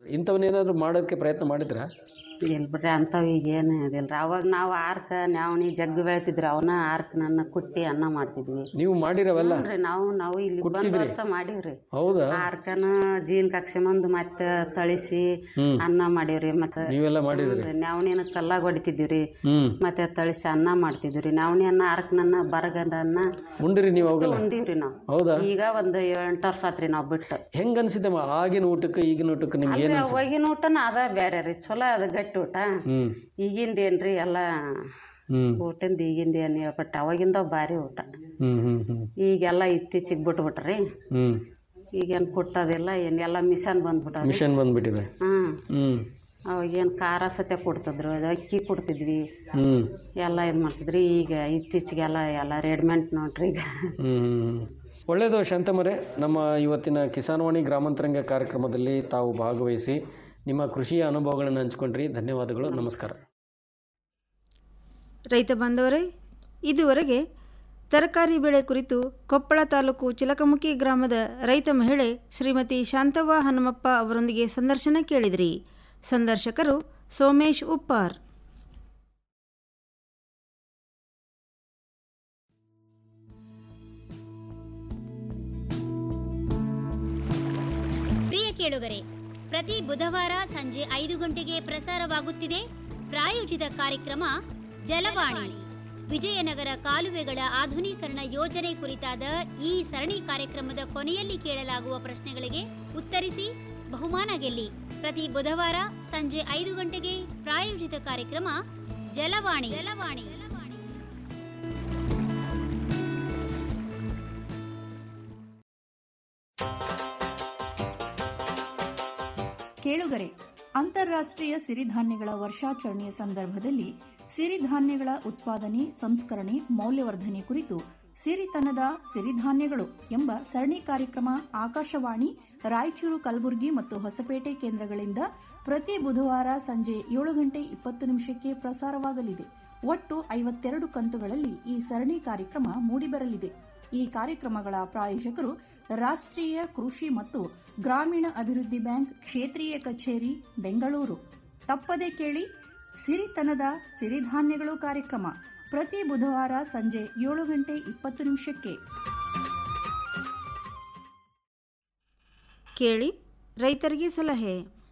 ಇಂಥವನ್ನೇನಾದರೂ ಮಾಡೋಕ್ಕೆ ಪ್ರಯತ್ನ ಮಾಡಿದ್ರಾ ಇಲ್ಲ ಬಿಡ್ರಿ ಅಂಥವು ಈಗ ಏನು ಇದಿಲ್ಲ ರೀ ಅವಾಗ ನಾವು ಆರ್ಕ ನ್ಯಾವಣಿ ಜಗ್ಗು ಬೆಳಿತಿದ್ರಿ ಅವನ್ನ ಆರ್ಕ ನನ್ನ ಕುಟ್ಟಿ ಅನ್ನ ಮಾಡ್ತಿದ್ವಿ ನೀವು ಮಾಡಿರವೆಲ್ಲ ಹ್ಞೂ ನಾವು ನಾವು ಇಲ್ಲಿ ಬಂದ ಕುಟ್ತಿದ್ರಿ? ವರ್ಷ ಮಾಡೀವ್ರಿ ಹೌದಾ ಆರ್ಕನ ಜೀನ್ ಕಕ್ಷಮಂದು ಮತ್ತೆ ತಳಿಸಿ ಹ್ಮ್. ಅನ್ನ ಮಾಡೀವ್ರಿ ಮತ್ತೆ ನೀವೆಲ್ಲ ಮಾಡಿದ್ರಿ ನ್ಯಾವಣಿನ ಕಲ್ಲಾಗ ಹೊಡಿತಿದ್ವಿ ಹ್ಮ್ ಮತ್ತೆ ತಳಿಸಿ ಅನ್ನ ಮಾಡ್ತಿದ್ವಿ ರೀ ನ್ಯಾವಣಿ ಅನ್ನ ಆರ್ಕನನ್ನ ಬರಗದ ಅನ್ನ ಉಂಡ್ರಿ ನೀವು ಅವಾಗೆಲ್ಲ ಉಂಡೀವ್ರಿ ನಾವು ಹೌದಾ ಈಗ ಒಂದು ಎಂಟು ವರ್ಷ ಆತ್ರಿ ನಾವು ಬಿಟ್ಟು ಹೆಂಗ್ ಅನ್ಸಿದ್ದಮ್ಮ ಆಗಿನ ಊಟಕ್ಕೆ ಈಗಿನ ಊಟಕ್ಕೆ ನಿಮ್ಗೆ ಏನು ಅಲ್ರಿ ಅವಾಗಿನ ಊಟನ ಅದ ಬೇರೆ ರೀ ಚಲೋ ಅದ ಗಟ್ಟಿ ಊಟ ಹ್ಮ್ ಈಗಿಂದ ಏನ್ರಿ ಎಲ್ಲ ಹ್ಮ್ ಊಟಿಂದ ಈಗಿಂದ ಏನು ಹೇಳ್ಬಿಟ್ಟು ಅವಾಗಿಂದ ಭಾರಿ ಊಟ ಹ್ಮ್ ಹ್ಮ್ ಹ್ಮ್ ಈಗೆಲ್ಲ ಇತ್ತೀಚಿಗೆ ಬಿಟ್ಬಿಟ್ರಿ ಹ್ಮ್ ಈಗೇನು ಕುಟ್ಟೋದಿಲ್ಲ ಏನು ಎಲ್ಲ ಮಿಷನ್ ಬಂದ್ಬಿಟ್ಟವ್ರಿ ಮಿಷನ್ ಬಂದ್ಬಿಟ್ಟಿದೆ ಹ್ಮ್ ಹ್ಮ್ ಅವಾಗೇನು ಖಾರ ಸತ್ಯ ಕೊಡ್ತಿದ್ರು ಅದು ಅಕ್ಕಿ ಕೊಡ್ತಿದ್ವಿ ಹ್ಮ್ ಎಲ್ಲ ಇದು ಮಾಡ್ತಿದ್ರಿ ಈಗ ಇತ್ತೀಚೆಗೆಲ್ಲ ಎಲ್ಲ ರೆಡಿಮೆಂಟ್ ನೋಡ್ರಿ ಈಗ ಹ್ಮ್ ಒಳ್ಳೆಯದು ಶಾಂತಮರೆ ನಮ್ಮ ಇವತ್ತಿನ ಕಿಸಾನ್ವಾಣಿ ಗ್ರಾಮಾಂತರಂಗ ಕಾರ್ಯಕ್ರಮದಲ್ಲಿ ತಾವು ಭಾಗವಹಿಸಿ ನಿಮ್ಮ ಕೃಷಿಯ ಅನುಭವಗಳನ್ನು ಹಂಚ್ಕೊಂಡ್ರಿ ಧನ್ಯವಾದಗಳು ನಮಸ್ಕಾರ ರೈತ ಬಾಂಧವರೇ ಇದುವರೆಗೆ ತರಕಾರಿ ಬೆಳೆ ಕುರಿತು ಕೊಪ್ಪಳ ತಾಲೂಕು ಚಿಲಕಮುಖಿ ಗ್ರಾಮದ ರೈತ ಮಹಿಳೆ ಶ್ರೀಮತಿ ಶಾಂತವ್ವ ಹನುಮಪ್ಪ ಅವರೊಂದಿಗೆ ಸಂದರ್ಶನ ಕೇಳಿದಿರಿ ಸಂದರ್ಶಕರು ಸೋಮೇಶ್ ಉಪ್ಪಾರ್ ಪ್ರಿಯ ಕೇಳುಗರೆ ಪ್ರತಿ ಬುಧವಾರ ಸಂಜೆ ಐದು ಗಂಟೆಗೆ ಪ್ರಸಾರವಾಗುತ್ತಿದೆ ಪ್ರಾಯೋಜಿತ ಕಾರ್ಯಕ್ರಮ ಜಲವಾಣಿ ವಿಜಯನಗರ ಕಾಲುವೆಗಳ ಆಧುನೀಕರಣ ಯೋಜನೆ ಕುರಿತಾದ ಈ ಸರಣಿ ಕಾರ್ಯಕ್ರಮದ ಕೊನೆಯಲ್ಲಿ ಕೇಳಲಾಗುವ ಪ್ರಶ್ನೆಗಳಿಗೆ ಉತ್ತರಿಸಿ ಬಹುಮಾನ ಗೆಲ್ಲಿ ಪ್ರತಿ ಬುಧವಾರ ಸಂಜೆ ಐದು ಗಂಟೆಗೆ ಪ್ರಾಯೋಜಿತ ಕಾರ್ಯಕ್ರಮ ಜಲವಾಣಿ ಜಲವಾಣಿ ಕೇಳುಗರೆ ಅಂತಾರಾಷ್ಟ್ರೀಯ ಸಿರಿಧಾನ್ಯಗಳ ವರ್ಷಾಚರಣೆಯ ಸಂದರ್ಭದಲ್ಲಿ ಸಿರಿಧಾನ್ಯಗಳ ಉತ್ಪಾದನೆ ಸಂಸ್ಕರಣೆ ಮೌಲ್ಯವರ್ಧನೆ ಕುರಿತು ಸಿರಿತನದ ಸಿರಿಧಾನ್ಯಗಳು ಎಂಬ ಸರಣಿ ಕಾರ್ಯಕ್ರಮ ಆಕಾಶವಾಣಿ ರಾಯಚೂರು ಕಲಬುರಗಿ ಮತ್ತು ಹೊಸಪೇಟೆ ಕೇಂದ್ರಗಳಿಂದ ಪ್ರತಿ ಬುಧವಾರ ಸಂಜೆ ಏಳು ಗಂಟೆ ಇಪ್ಪತ್ತು ನಿಮಿಷಕ್ಕೆ ಪ್ರಸಾರವಾಗಲಿದೆ ಒಟ್ಟು ಐವತ್ತೆರಡು ಕಂತುಗಳಲ್ಲಿ ಈ ಸರಣಿ ಕಾರ್ಯಕ್ರಮ ಮೂಡಿಬರಲಿದೆ ಈ ಕಾರ್ಯಕ್ರಮಗಳ ಪ್ರಾಯೋಜಕರು ರಾಷ್ಟ್ರೀಯ ಕೃಷಿ ಮತ್ತು ಗ್ರಾಮೀಣ ಅಭಿವೃದ್ಧಿ ಬ್ಯಾಂಕ್ ಕ್ಷೇತ್ರೀಯ ಕಚೇರಿ ಬೆಂಗಳೂರು ತಪ್ಪದೆ ಕೇಳಿ ಸಿರಿತನದ ಸಿರಿಧಾನ್ಯಗಳು ಕಾರ್ಯಕ್ರಮ ಪ್ರತಿ ಬುಧವಾರ ಸಂಜೆ ಏಳು ಗಂಟೆ ಇಪ್ಪತ್ತು ನಿಮಿಷಕ್ಕೆ ಕೇಳಿ ರೈತರಿಗೆ ಸಲಹೆ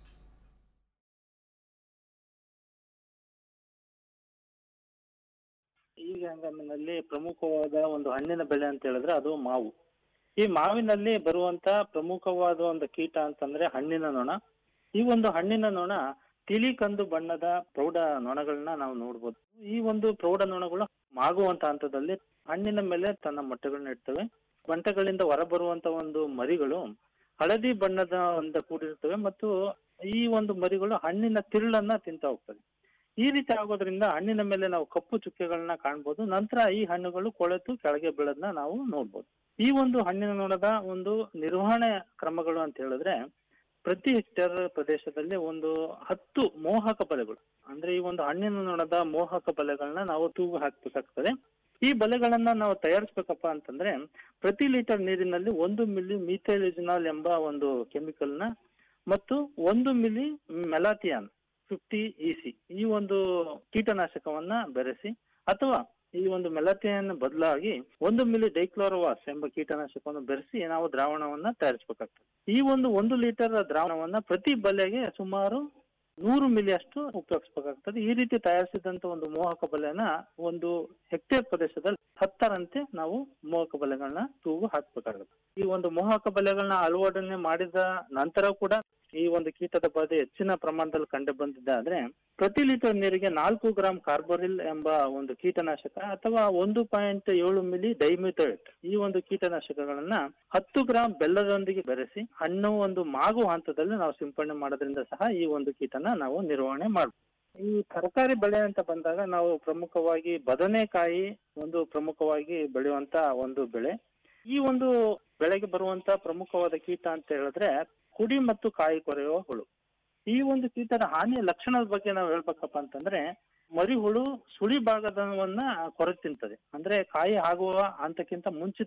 ಈಗ ಹಂಗಾಮಿನಲ್ಲಿ ಪ್ರಮುಖವಾದ ಒಂದು ಹಣ್ಣಿನ ಬೆಳೆ ಅಂತ ಹೇಳಿದ್ರೆ ಅದು ಮಾವು ಈ ಮಾವಿನಲ್ಲಿ ಬರುವಂತ ಪ್ರಮುಖವಾದ ಒಂದು ಕೀಟ ಅಂತಂದ್ರೆ ಹಣ್ಣಿನ ನೊಣ ಈ ಒಂದು ಹಣ್ಣಿನ ನೊಣ ತಿಳಿ ಕಂದು ಬಣ್ಣದ ಪ್ರೌಢ ನೊಣಗಳನ್ನ ನಾವು ನೋಡ್ಬೋದು ಈ ಒಂದು ಪ್ರೌಢ ನೊಣಗಳು ಮಾಗುವಂತ ಹಂತದಲ್ಲಿ ಹಣ್ಣಿನ ಮೇಲೆ ತನ್ನ ಮೊಟ್ಟೆಗಳನ್ನ ಇಡ್ತವೆ ಬಂಟೆಗಳಿಂದ ಹೊರಬರುವಂತ ಒಂದು ಮರಿಗಳು ಹಳದಿ ಬಣ್ಣದ ಒಂದು ಕೂಡಿರ್ತವೆ ಮತ್ತು ಈ ಒಂದು ಮರಿಗಳು ಹಣ್ಣಿನ ತಿರುಳನ್ನ ತಿಂತ ಹೋಗ್ತವೆ ಈ ರೀತಿ ಆಗೋದ್ರಿಂದ ಹಣ್ಣಿನ ಮೇಲೆ ನಾವು ಕಪ್ಪು ಚುಕ್ಕೆಗಳನ್ನ ಕಾಣ್ಬೋದು ನಂತರ ಈ ಹಣ್ಣುಗಳು ಕೊಳೆತು ಕೆಳಗೆ ಬೀಳೋದನ್ನ ನಾವು ನೋಡ್ಬೋದು ಈ ಒಂದು ಹಣ್ಣಿನ ನೊಣದ ಒಂದು ನಿರ್ವಹಣೆ ಕ್ರಮಗಳು ಅಂತ ಹೇಳಿದ್ರೆ ಪ್ರತಿ ಹೆಕ್ಟೇರ್ ಪ್ರದೇಶದಲ್ಲಿ ಒಂದು ಹತ್ತು ಮೋಹಕ ಬಲೆಗಳು ಅಂದ್ರೆ ಈ ಒಂದು ಹಣ್ಣಿನ ನೊಣದ ಮೋಹಕ ಬಲೆಗಳನ್ನ ನಾವು ತೂಗು ಹಾಕ್ಬೇಕಾಗ್ತದೆ ಈ ಬಲೆಗಳನ್ನ ನಾವು ತಯಾರಿಸ್ಬೇಕಪ್ಪ ಅಂತಂದ್ರೆ ಪ್ರತಿ ಲೀಟರ್ ನೀರಿನಲ್ಲಿ ಒಂದು ಮಿಲಿ ಮೀಥೈಲಿಜಿನಾಲ್ ಎಂಬ ಒಂದು ಕೆಮಿಕಲ್ ನ ಮತ್ತು ಒಂದು ಮಿಲಿ ಮೆಲಾಥಿಯಾನ್ ಫಿಫ್ಟಿ ಇಸಿ ಈ ಒಂದು ಕೀಟನಾಶಕವನ್ನ ಬೆರೆಸಿ ಅಥವಾ ಈ ಒಂದು ಮೆಲಥಿಯನ್ ಬದಲಾಗಿ ಒಂದು ಮಿಲಿ ಡೈಕ್ಲೋರೋವಾಸ್ ಎಂಬ ಕೀಟನಾಶಕವನ್ನು ಬೆರೆಸಿ ನಾವು ದ್ರಾವಣವನ್ನ ತಯಾರಿಸಬೇಕಾಗ್ತದೆ ಈ ಒಂದು ಒಂದು ಲೀಟರ್ ದ್ರಾವಣವನ್ನ ಪ್ರತಿ ಬಲೆಗೆ ಸುಮಾರು ನೂರು ಮಿಲಿ ಅಷ್ಟು ಉಪಯೋಗಿಸಬೇಕಾಗ್ತದೆ ಈ ರೀತಿ ತಯಾರಿಸಿದಂತ ಒಂದು ಮೋಹಕ ಬಲೆನ ಒಂದು ಹೆಕ್ಟೇರ್ ಪ್ರದೇಶದಲ್ಲಿ ಹತ್ತರಂತೆ ನಾವು ಮೋಹಕ ಬಲೆಗಳನ್ನ ತೂಗು ಹಾಕ್ಬೇಕಾಗುತ್ತೆ ಈ ಒಂದು ಮೋಹಕ ಬಲೆಗಳನ್ನ ಅಳವಡನೆ ಮಾಡಿದ ನಂತರ ಕೂಡ ಈ ಒಂದು ಕೀಟದ ಬಾಧೆ ಹೆಚ್ಚಿನ ಪ್ರಮಾಣದಲ್ಲಿ ಕಂಡು ಬಂದಿದೆ ಆದ್ರೆ ಪ್ರತಿ ಲೀಟರ್ ನೀರಿಗೆ ನಾಲ್ಕು ಗ್ರಾಂ ಕಾರ್ಬೋರಿಲ್ ಎಂಬ ಒಂದು ಕೀಟನಾಶಕ ಅಥವಾ ಒಂದು ಪಾಯಿಂಟ್ ಏಳು ಮಿಲಿ ಡೈಮಿಥೇಟ್ ಈ ಒಂದು ಕೀಟನಾಶಕಗಳನ್ನ ಹತ್ತು ಗ್ರಾಂ ಬೆಲ್ಲದೊಂದಿಗೆ ಬೆರೆಸಿ ಹಣ್ಣು ಒಂದು ಮಾಗು ಹಂತದಲ್ಲಿ ನಾವು ಸಿಂಪಡಣೆ ಮಾಡೋದ್ರಿಂದ ಸಹ ಈ ಒಂದು ಕೀಟನ ನಾವು ನಿರ್ವಹಣೆ ಮಾಡಬಹುದು ಈ ತರಕಾರಿ ಬೆಳೆ ಅಂತ ಬಂದಾಗ ನಾವು ಪ್ರಮುಖವಾಗಿ ಬದನೆಕಾಯಿ ಒಂದು ಪ್ರಮುಖವಾಗಿ ಬೆಳೆಯುವಂತ ಒಂದು ಬೆಳೆ ಈ ಒಂದು ಬೆಳೆಗೆ ಬರುವಂತ ಪ್ರಮುಖವಾದ ಕೀಟ ಅಂತ ಹೇಳಿದ್ರೆ ಕುಡಿ ಮತ್ತು ಕಾಯಿ ಕೊರೆಯುವ ಹುಳು ಈ ಒಂದು ಕೀಟದ ಹಾನಿಯ ಲಕ್ಷಣದ ಬಗ್ಗೆ ನಾವು ಹೇಳ್ಬೇಕಪ್ಪ ಅಂತಂದ್ರೆ ಮರಿ ಹುಳು ಸುಳಿ ಭಾಗದವನ್ನ ಕೊರೆ ತಿಂತದೆ ಅಂದ್ರೆ ಕಾಯಿ ಆಗುವ ಹಂತಕ್ಕಿಂತ ಮುಂಚಿತವಾಗಿ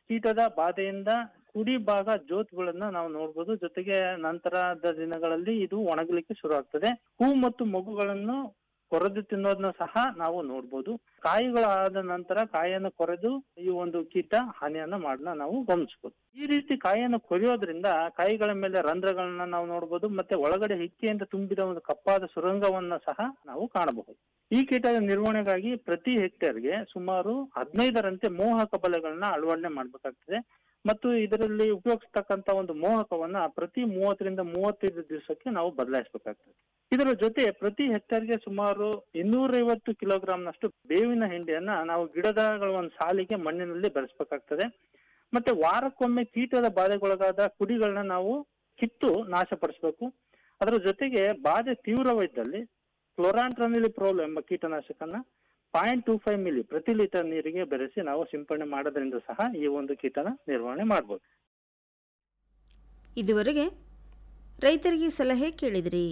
ಕೀಟದ ಬಾಧೆಯಿಂದ ಕುಡಿ ಭಾಗ ಜೋತ್ಗಳನ್ನ ನಾವು ನೋಡ್ಬೋದು ಜೊತೆಗೆ ನಂತರದ ದಿನಗಳಲ್ಲಿ ಇದು ಒಣಗಲಿಕ್ಕೆ ಶುರು ಆಗ್ತದೆ ಹೂ ಮತ್ತು ಮಗುಗಳನ್ನು ಕೊರೆದು ತಿನ್ನೋದನ್ನ ಸಹ ನಾವು ನೋಡ್ಬೋದು ಕಾಯಿಗಳಾದ ನಂತರ ಕಾಯನ್ನು ಕೊರೆದು ಈ ಒಂದು ಕೀಟ ಹಾನಿಯನ್ನ ಮಾಡೋದನ್ನ ನಾವು ಗಮನಿಸಬಹುದು ಈ ರೀತಿ ಕಾಯನ್ನು ಕೊರೆಯೋದ್ರಿಂದ ಕಾಯಿಗಳ ಮೇಲೆ ರಂಧ್ರಗಳನ್ನ ನಾವು ನೋಡ್ಬೋದು ಮತ್ತೆ ಒಳಗಡೆ ಹಿಕ್ಕೆಯಿಂದ ತುಂಬಿದ ಒಂದು ಕಪ್ಪಾದ ಸುರಂಗವನ್ನ ಸಹ ನಾವು ಕಾಣಬಹುದು ಈ ಕೀಟದ ನಿರ್ವಹಣೆಗಾಗಿ ಪ್ರತಿ ಹೆಕ್ಟೇರ್ಗೆ ಸುಮಾರು ಹದಿನೈದರಂತೆ ಮೋಹಕ ಬಲೆಗಳನ್ನ ಅಳವಡನೆ ಮಾಡ್ಬೇಕಾಗ್ತದೆ ಮತ್ತು ಇದರಲ್ಲಿ ಉಪಯೋಗಿಸ್ತಕ್ಕಂತ ಒಂದು ಮೋಹಕವನ್ನ ಪ್ರತಿ ಮೂವತ್ತರಿಂದ ಮೂವತ್ತೈದು ದಿವಸಕ್ಕೆ ನಾವು ಬದಲಾಯಿಸಬೇಕಾಗ್ತದೆ ಇದರ ಜೊತೆ ಪ್ರತಿ ಹೆಕ್ಟೇರ್ಗೆ ಸುಮಾರು ಇನ್ನೂರೈವತ್ತು ಕಿಲೋಗ್ರಾಂನಷ್ಟು ಬೇವಿನ ಹಿಂಡಿಯನ್ನ ನಾವು ಗಿಡದ ಒಂದು ಸಾಲಿಗೆ ಮಣ್ಣಿನಲ್ಲಿ ಬೆರೆಸ್ಬೇಕಾಗ್ತದೆ ಮತ್ತೆ ವಾರಕ್ಕೊಮ್ಮೆ ಕೀಟದ ಬಾಧೆಗೊಳಗಾದ ಕುಡಿಗಳನ್ನ ನಾವು ಕಿತ್ತು ನಾಶಪಡಿಸಬೇಕು ಅದರ ಜೊತೆಗೆ ಬಾಧೆ ತೀವ್ರವಿದ್ದಲ್ಲಿ ಕ್ಲೋರಾಂಟ್ರನಿಲಿಪ್ರೋಲ್ ಎಂಬ ಕೀಟನಾಶಕನ ಪಾಯಿಂಟ್ ಟೂ ಫೈವ್ ಮಿಲಿ ಪ್ರತಿ ಲೀಟರ್ ನೀರಿಗೆ ಬೆರೆಸಿ ನಾವು ಸಿಂಪಡಣೆ ಮಾಡೋದ್ರಿಂದ ಸಹ ಈ ಒಂದು ಕೀಟನ ನಿರ್ವಹಣೆ ಮಾಡಬಹುದು ಇದುವರೆಗೆ ರೈತರಿಗೆ ಸಲಹೆ ಕೇಳಿದಿರಿ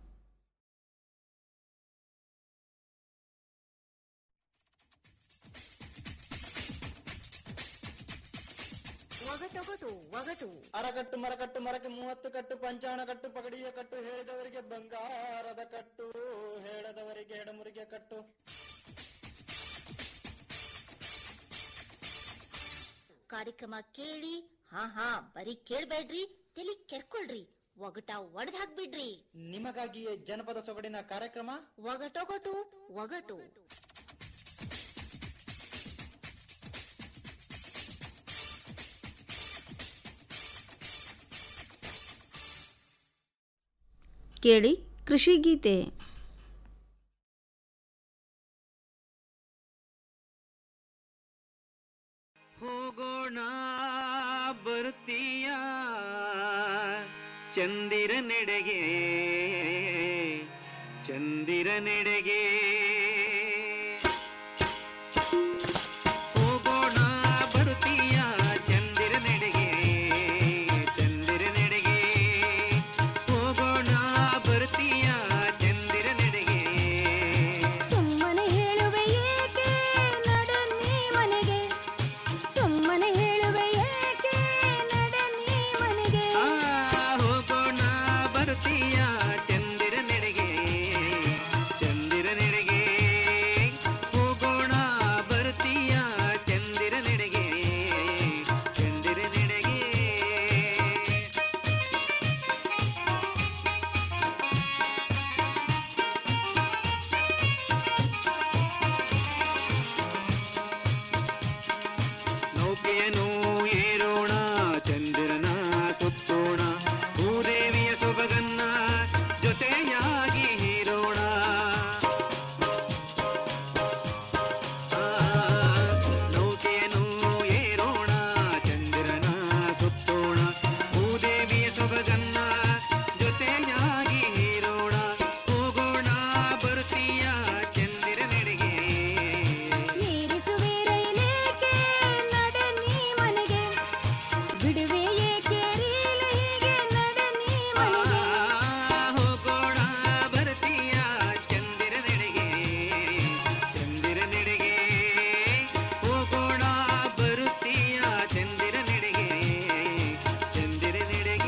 ಒಗಟೊಗಟು ಒಗಟು ಅರಕಟ್ಟು ಮರಕಟ್ಟು ಮರಕ್ಕೆ ಮೂವತ್ತು ಕಟ್ಟು ಪಂಚಾಣ ಕಟ್ಟು ಪಗಡಿಯ ಕಟ್ಟು ಹೇಳಿದವರಿಗೆ ಬಂಗಾರದ ಕಟ್ಟು ಹೇಳದವರಿಗೆ ಎಡಮುರಿಗೆ ಕಟ್ಟು ಕಾರ್ಯಕ್ರಮ ಕೇಳಿ ಹಾ ಹಾ ಬರೀ ಕೇಳ್ಬೇಡ್ರಿ ತಲಿ ಕೆರ್ಕೊಳ್ರಿ ಒಗಟ ಒಡೆದ್ ಹಾಕ್ಬಿಡ್ರಿ ನಿಮಗಾಗಿಯೇ ಜನಪದ ಸೊಗಡಿನ ಕಾರ್ಯಕ್ರಮ ಒಗಟೊಗಟು ಒಗಟು ಕೇಳಿ ಕೃಷಿ ಗೀತೆ ಹೋಗೋಣ ಬರುತ್ತೀಯ ಚಂದಿರ ನೆಡೆಗೆ ಚಂದಿರ ನೆಡೆಗೆ ಹೋಗೋಣ ಬರುತ್ತೀಯ ಚಂದಿರ ನೆಡೆಗೆ ಚಂದಿರ ನೆಡೆಗೆ ಹೋಗೋಣ ಬರುತ್ತೀಯ ಚಂದಿರ ನೆಡೆಗೆ ಸುಮ್ಮನೆ ಹೇಳುವೆ ಏಕೆ ನಡೆ ನೀ ಮನೆಗೆ ಸುಮ್ಮನೆ ಹೇಳುವೆ ಏಕೆ ನಡೆ ನೀ ಮನೆಗೆ ಆ ಹೋಗೋಣ ಬರುತ್ತೀಯ ಚಂದಿರ ನೆಡೆಗೆ ಚಂದಿರ ನೆಡೆಗೆ ಹೋಗೋಣ ಬರುತ್ತೀಯ ಚಂದಿರ ನೆಡೆಗೆ ಚಂದಿರ ನೆಡೆಗೆ ನೌಕೆಯನ್ನು ಏರೋಣ ಚಂದಿರನ ಸುತ್ತೋಣ ಭೂದೇವಿಯ ಸೊಬಗನ್ನ ಜೊತೆಯಾಗಿ ಹೀರೋಣ ಆ, ನೌಕೆಯನ್ನು ಏರೋಣ ಚಂದಿರನ ಸುತ್ತೋಣ ಭೂದೇವಿಯ ಸೊಬಗನ್ನ ಜೊತೆಯಾಗಿ ಹೀರೋಣ ಹೋಗೋಣ ಬರುತ್ತೀಯ ಚಂದಿರ ನೆಡೆಗೆ ಏರಿಸುವೆ ರೈಲೇಕೆ ನಡೆ ನೀ ಮನೆಗೆ ಬಿಡುವೆ ಏಕೆ ರೀಲ ಹೀಗೆ ನಡೆ ನೀ ಮನೆಗೆ ಹೋಗೋಣ ಬರುತ್ತೀಯ ಚಂದಿರ ನೆಡೆಗೆ ಚಂದಿರ ನೆಡೆಗೆ ಹೋಗೋಣ ಬರುತ್ತೀಯ ಚಂದಿರ ನೆಡೆಗೆ ಚಂದಿರ ನೆಡೆಗೆ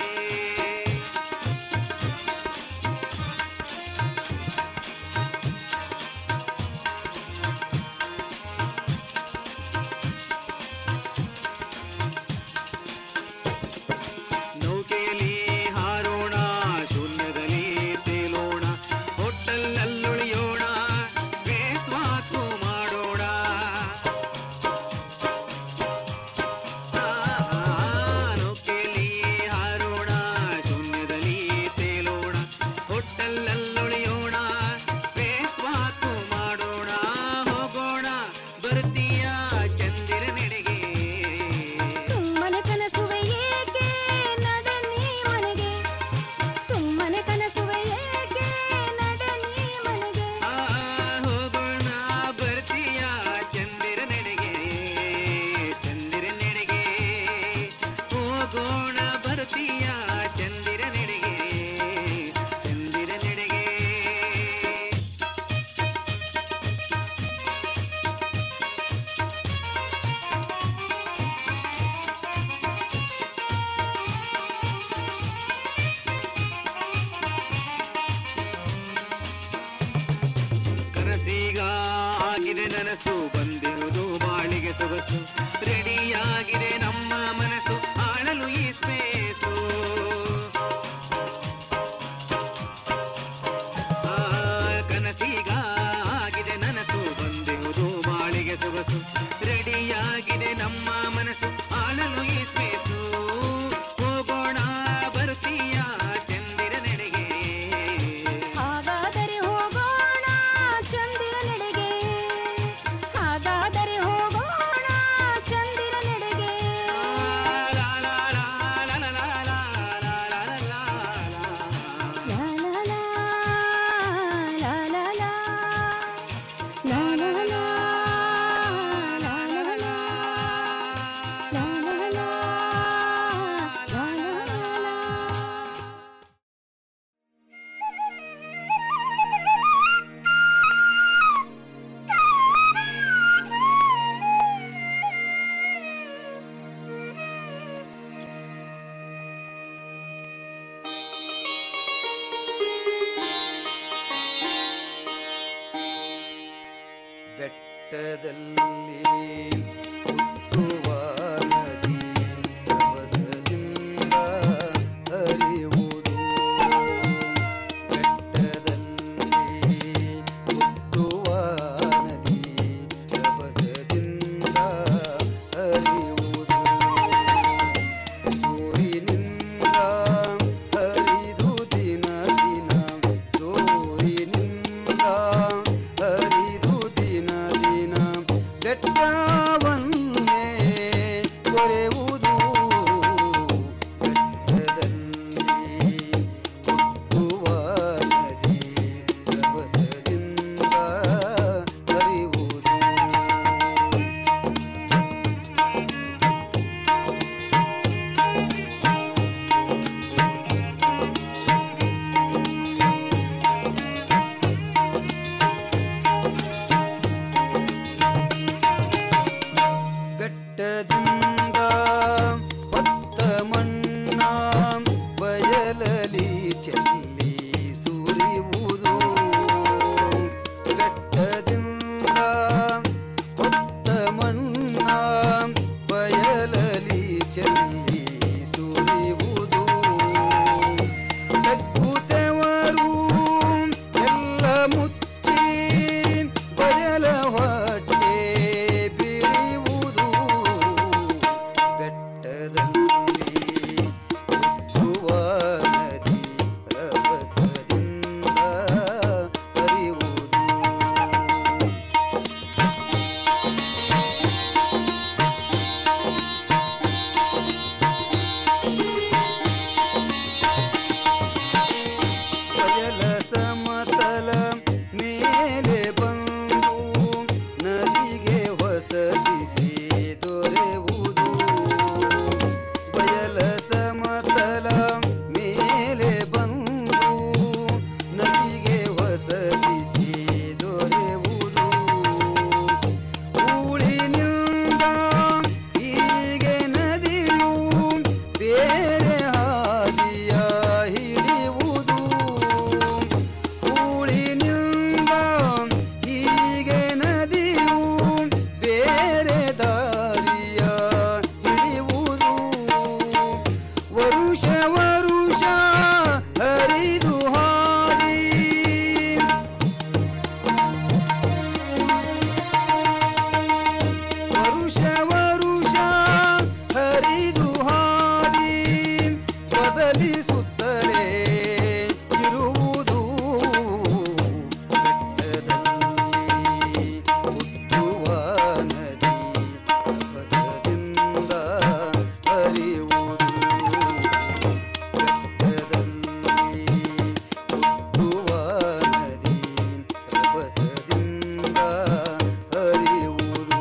ನೌಕೆಯಲ್ಲಿ ಹಾರೋಣ ಶೂನ್ಯದಲ್ಲಿ ತೇಲೋಣ ಹೋಟೆಲ್ನಲ್ಲುಳಿಯೋಣ ಬೇಸ್ವಾಕು ಮಾಡೋಣ ಆ, ನೌಕೆಯಲ್ಲಿ ಹಾರೋಣ ಶೂನ್ಯದಲ್ಲಿ ತೇಲೋಣ ಹೋಟೆಲ್ನಲ್ಲುಳಿಯೋಣ ಬೇಸ್ವಾಕು ಮಾಡೋಣ ಹೋಗೋಣ ಬರ್ತೀಯ ಚಂದಿರ ನೆಡೆಗೆ ಸುಮ್ಮನೆ ಕನಸುವೆ ಏಕೆ ನಡೆ ನೀ ಮನೆಗೆ ಸುಮ್ಮನೆ ಕನಸುವೆ ಏಕೆ ನಡೆ ನೀ ಮನೆಗೆ ಆ ಹೋಗೋಣ ಬರ್ತೀಯ ಚಂದಿರ ನೆಡೆಗೆ ಚಂದಿರ ನೆಡೆಗೆ ಹೋಗೋಣ ಬರ್ತೀಯ ಚಂದಿರ ನೆಡೆಗೆ ಚಂದಿರ ನೆಡೆಗೆ ಈಸ್ಬೇಕು ಆ, ಕನಸೀಗ ಆಗಿದೆ ನನಸು ಬಂದಿರುವುದು ಬಾಳಿಗೆ ಸೊಗಸು ರೆಡಿಯಾಗಿದೆ ನಮ್ಮ ಮನಸ್ಸು ಆಳಲು ಈಸ್ಬೇಕು ಹೋಗೋಣ ಬರ್ತೀಯ ಚಂದಿರ ನೆಡೆಗೆ ಹಾಗಾದರೆ ಹೋಗೋಣ ಚಂದಿರನೆಡೆಗೆ ಹಾಗಾದರೆ ಹೋಗೋಣ ಚಂದಿರನೆಡೆಗೆ ಲಾ ಲಾ ಲಾ, ಲಾ ಲಾ ಲಾ, ಲಾ ಲಾ ಲಾ, ಲಾ ಲಾ ಲಾ, ಲಾ ಲಾ ಲಾ, ಲಾ ಲಾ ಲಾ. ಬೆಟ್ಟದಲ್ಲಿ ಹುಟ್ಟುವ ನದಿ ರಭಸದಿಂದ ಹರಿಯುವುದು ಬೆಟ್ಟದಲ್ಲಿ ಹುಟ್ಟುವ ನದಿ ರಭಸದಿಂದ ಹರಿಯುವುದು ಜೋರಿನಿಂದ ಹರಿದು ದಿನ ದಿನ ಜೋರಿನಿಂದ ಹರಿದು ದಿನ ದಿನ ಬೆಟ್ಟವನ್ನೇ ಕೊರೆಯುವುದು ಬೆಟ್ಟದಲ್ಲಿ ಹುಟ್ಟುವ ನದಿ ರಭಸದಿಂದ ಹರಿಯುವುದು ಬೆಟ್ಟದಿಂದ ಹೊತ್ತ ಮಣ್ಣ ಬಯಲಲಿ ಚೆಲ್ಲಿ ಸುರಿಯುವುದು ಬೆಟ್ಟದಿಂದ ಹೊತ್ತ ಮಣ್ಣ ಬಯಲಲಿ ಚೆಲ್ಲಿ ಸುರಿಯುವುದು ತಗ್ಗುತ್ತವರು ಎಲ್ಲ ಮುಚ್ಚಿ ಬಯಲ ಹೊಟ್ಟೆ ಬಿರಿಯುವುದು ಬೆಟ್ಟದಲ್ಲಿ ಹುಟ್ಟುವ ನದಿ ರಭಸದಿಂದ ಹರಿಯುವುದು ಬಯಲ ಸಮತಲ ಮೇಲೆ ಬಂದು ನದಿಗೆ ಹೊಸದಿಸಿ ದೊರೆಯುವುದು ಬಯಲ ಸಮತಲ ಮೇಲೆ ಬಂದು ನದಿಗೆ ಹೊಸದಿಸಿ ದೊರೆಯುವುದು ಊಳಿನಿಂದ ಹೀಗೆ ನದಿಯು ಬೇರೆ ಹಾದಿಯ ಹಿಡಿಯುವುದು ಊಳಿನಿಂದ ಹೀಗೆ ನದಿಯು ಬೇರೆ ದಾರಿಯ ಹಿಡಿಯುವುದು ವರುಷ ವರುಷ ಹರಿದು ಹಾದಿ ವರುಷ ವರುಷ ಹರಿದು ಹಾದಿ ಬದಲಿಸುತ್ತಲೇ ಇರುವುದು ಬೆಟ್ಟದಲ್ಲಿ ಹುಟ್ಟುವ ನದಿ ರಭಸದಿಂದ ಹರಿಯುವುದು ಬೆಟ್ಟದಲ್ಲಿ ಹುಟ್ಟುವ ನದಿ ರಭಸದಿಂದ ಹರಿಯುವುದು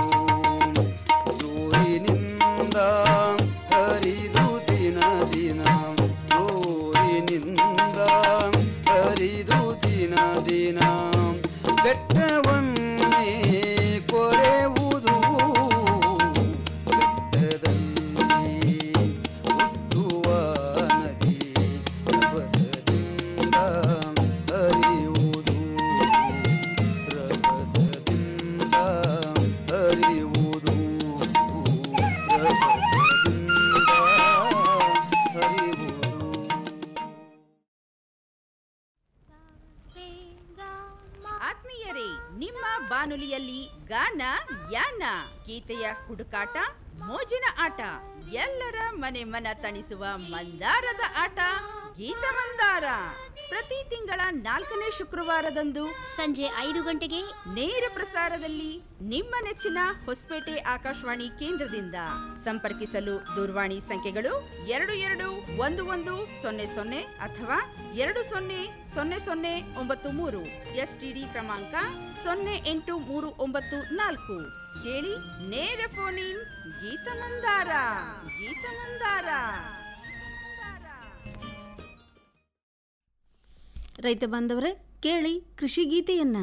ಜೋರಿನಿಂದ ಹರಿದು ದಿನ ದಿನ ಜೋರಿನಿಂದ ಹರಿದು ದಿನ ದಿನ ಬೆಟ್ಟವನ್ನೇ ಕೊರೆಯುವುದು ಬೆಟ್ಟದಲ್ಲಿ ಬಾನುಲಿಯಲ್ಲಿ ಗಾನ ಯಾನ ಗೀತೆಯ ಹುಡುಕಾಟ ಮೋಜಿನ ಆಟ ಎಲ್ಲರ ಮನೆ ಮನ ತಣಿಸುವ ಮಂದಾರದ ಆಟ ಗೀತ ಮಂದಾರ ಪ್ರತಿ ತಿಂಗಳ ನಾಲ್ಕನೇ ಶುಕ್ರವಾರದಂದು ಸಂಜೆ ಐದು ಗಂಟೆಗೆ ನೇರ ಪ್ರಸಾರದಲ್ಲಿ ನಿಮ್ಮ ನೆಚ್ಚಿನ ಹೊಸಪೇಟೆ ಆಕಾಶವಾಣಿ ಕೇಂದ್ರದಿಂದ ಸಂಪರ್ಕಿಸಲು ದೂರವಾಣಿ ಸಂಖ್ಯೆಗಳು ಎರಡು ಎರಡು ಒಂದು ಒಂದು ಸೊನ್ನೆ ಸೊನ್ನೆ ಅಥವಾ ಎರಡು ಸೊನ್ನೆ ಸೊನ್ನೆ ಸೊನ್ನೆ ಒಂಬತ್ತು ಮೂರು ಎಸ್ಟಿಡಿ ಕ್ರಮಾಂಕ ಸೊನ್ನೆ ಎಂಟು ಮೂರು ಒಂಬತ್ತು ನಾಲ್ಕು ಕೇಳಿ ನೇರ ಫೋನ್ ಇನ್ ಗೀತ ಮಂದಾರ ಗೀತ ಮಂದಾರ ರೈತ ಬಾಂಧವರೇ ಕೇಳಿ ಕೃಷಿ ಗೀತೆಯನ್ನ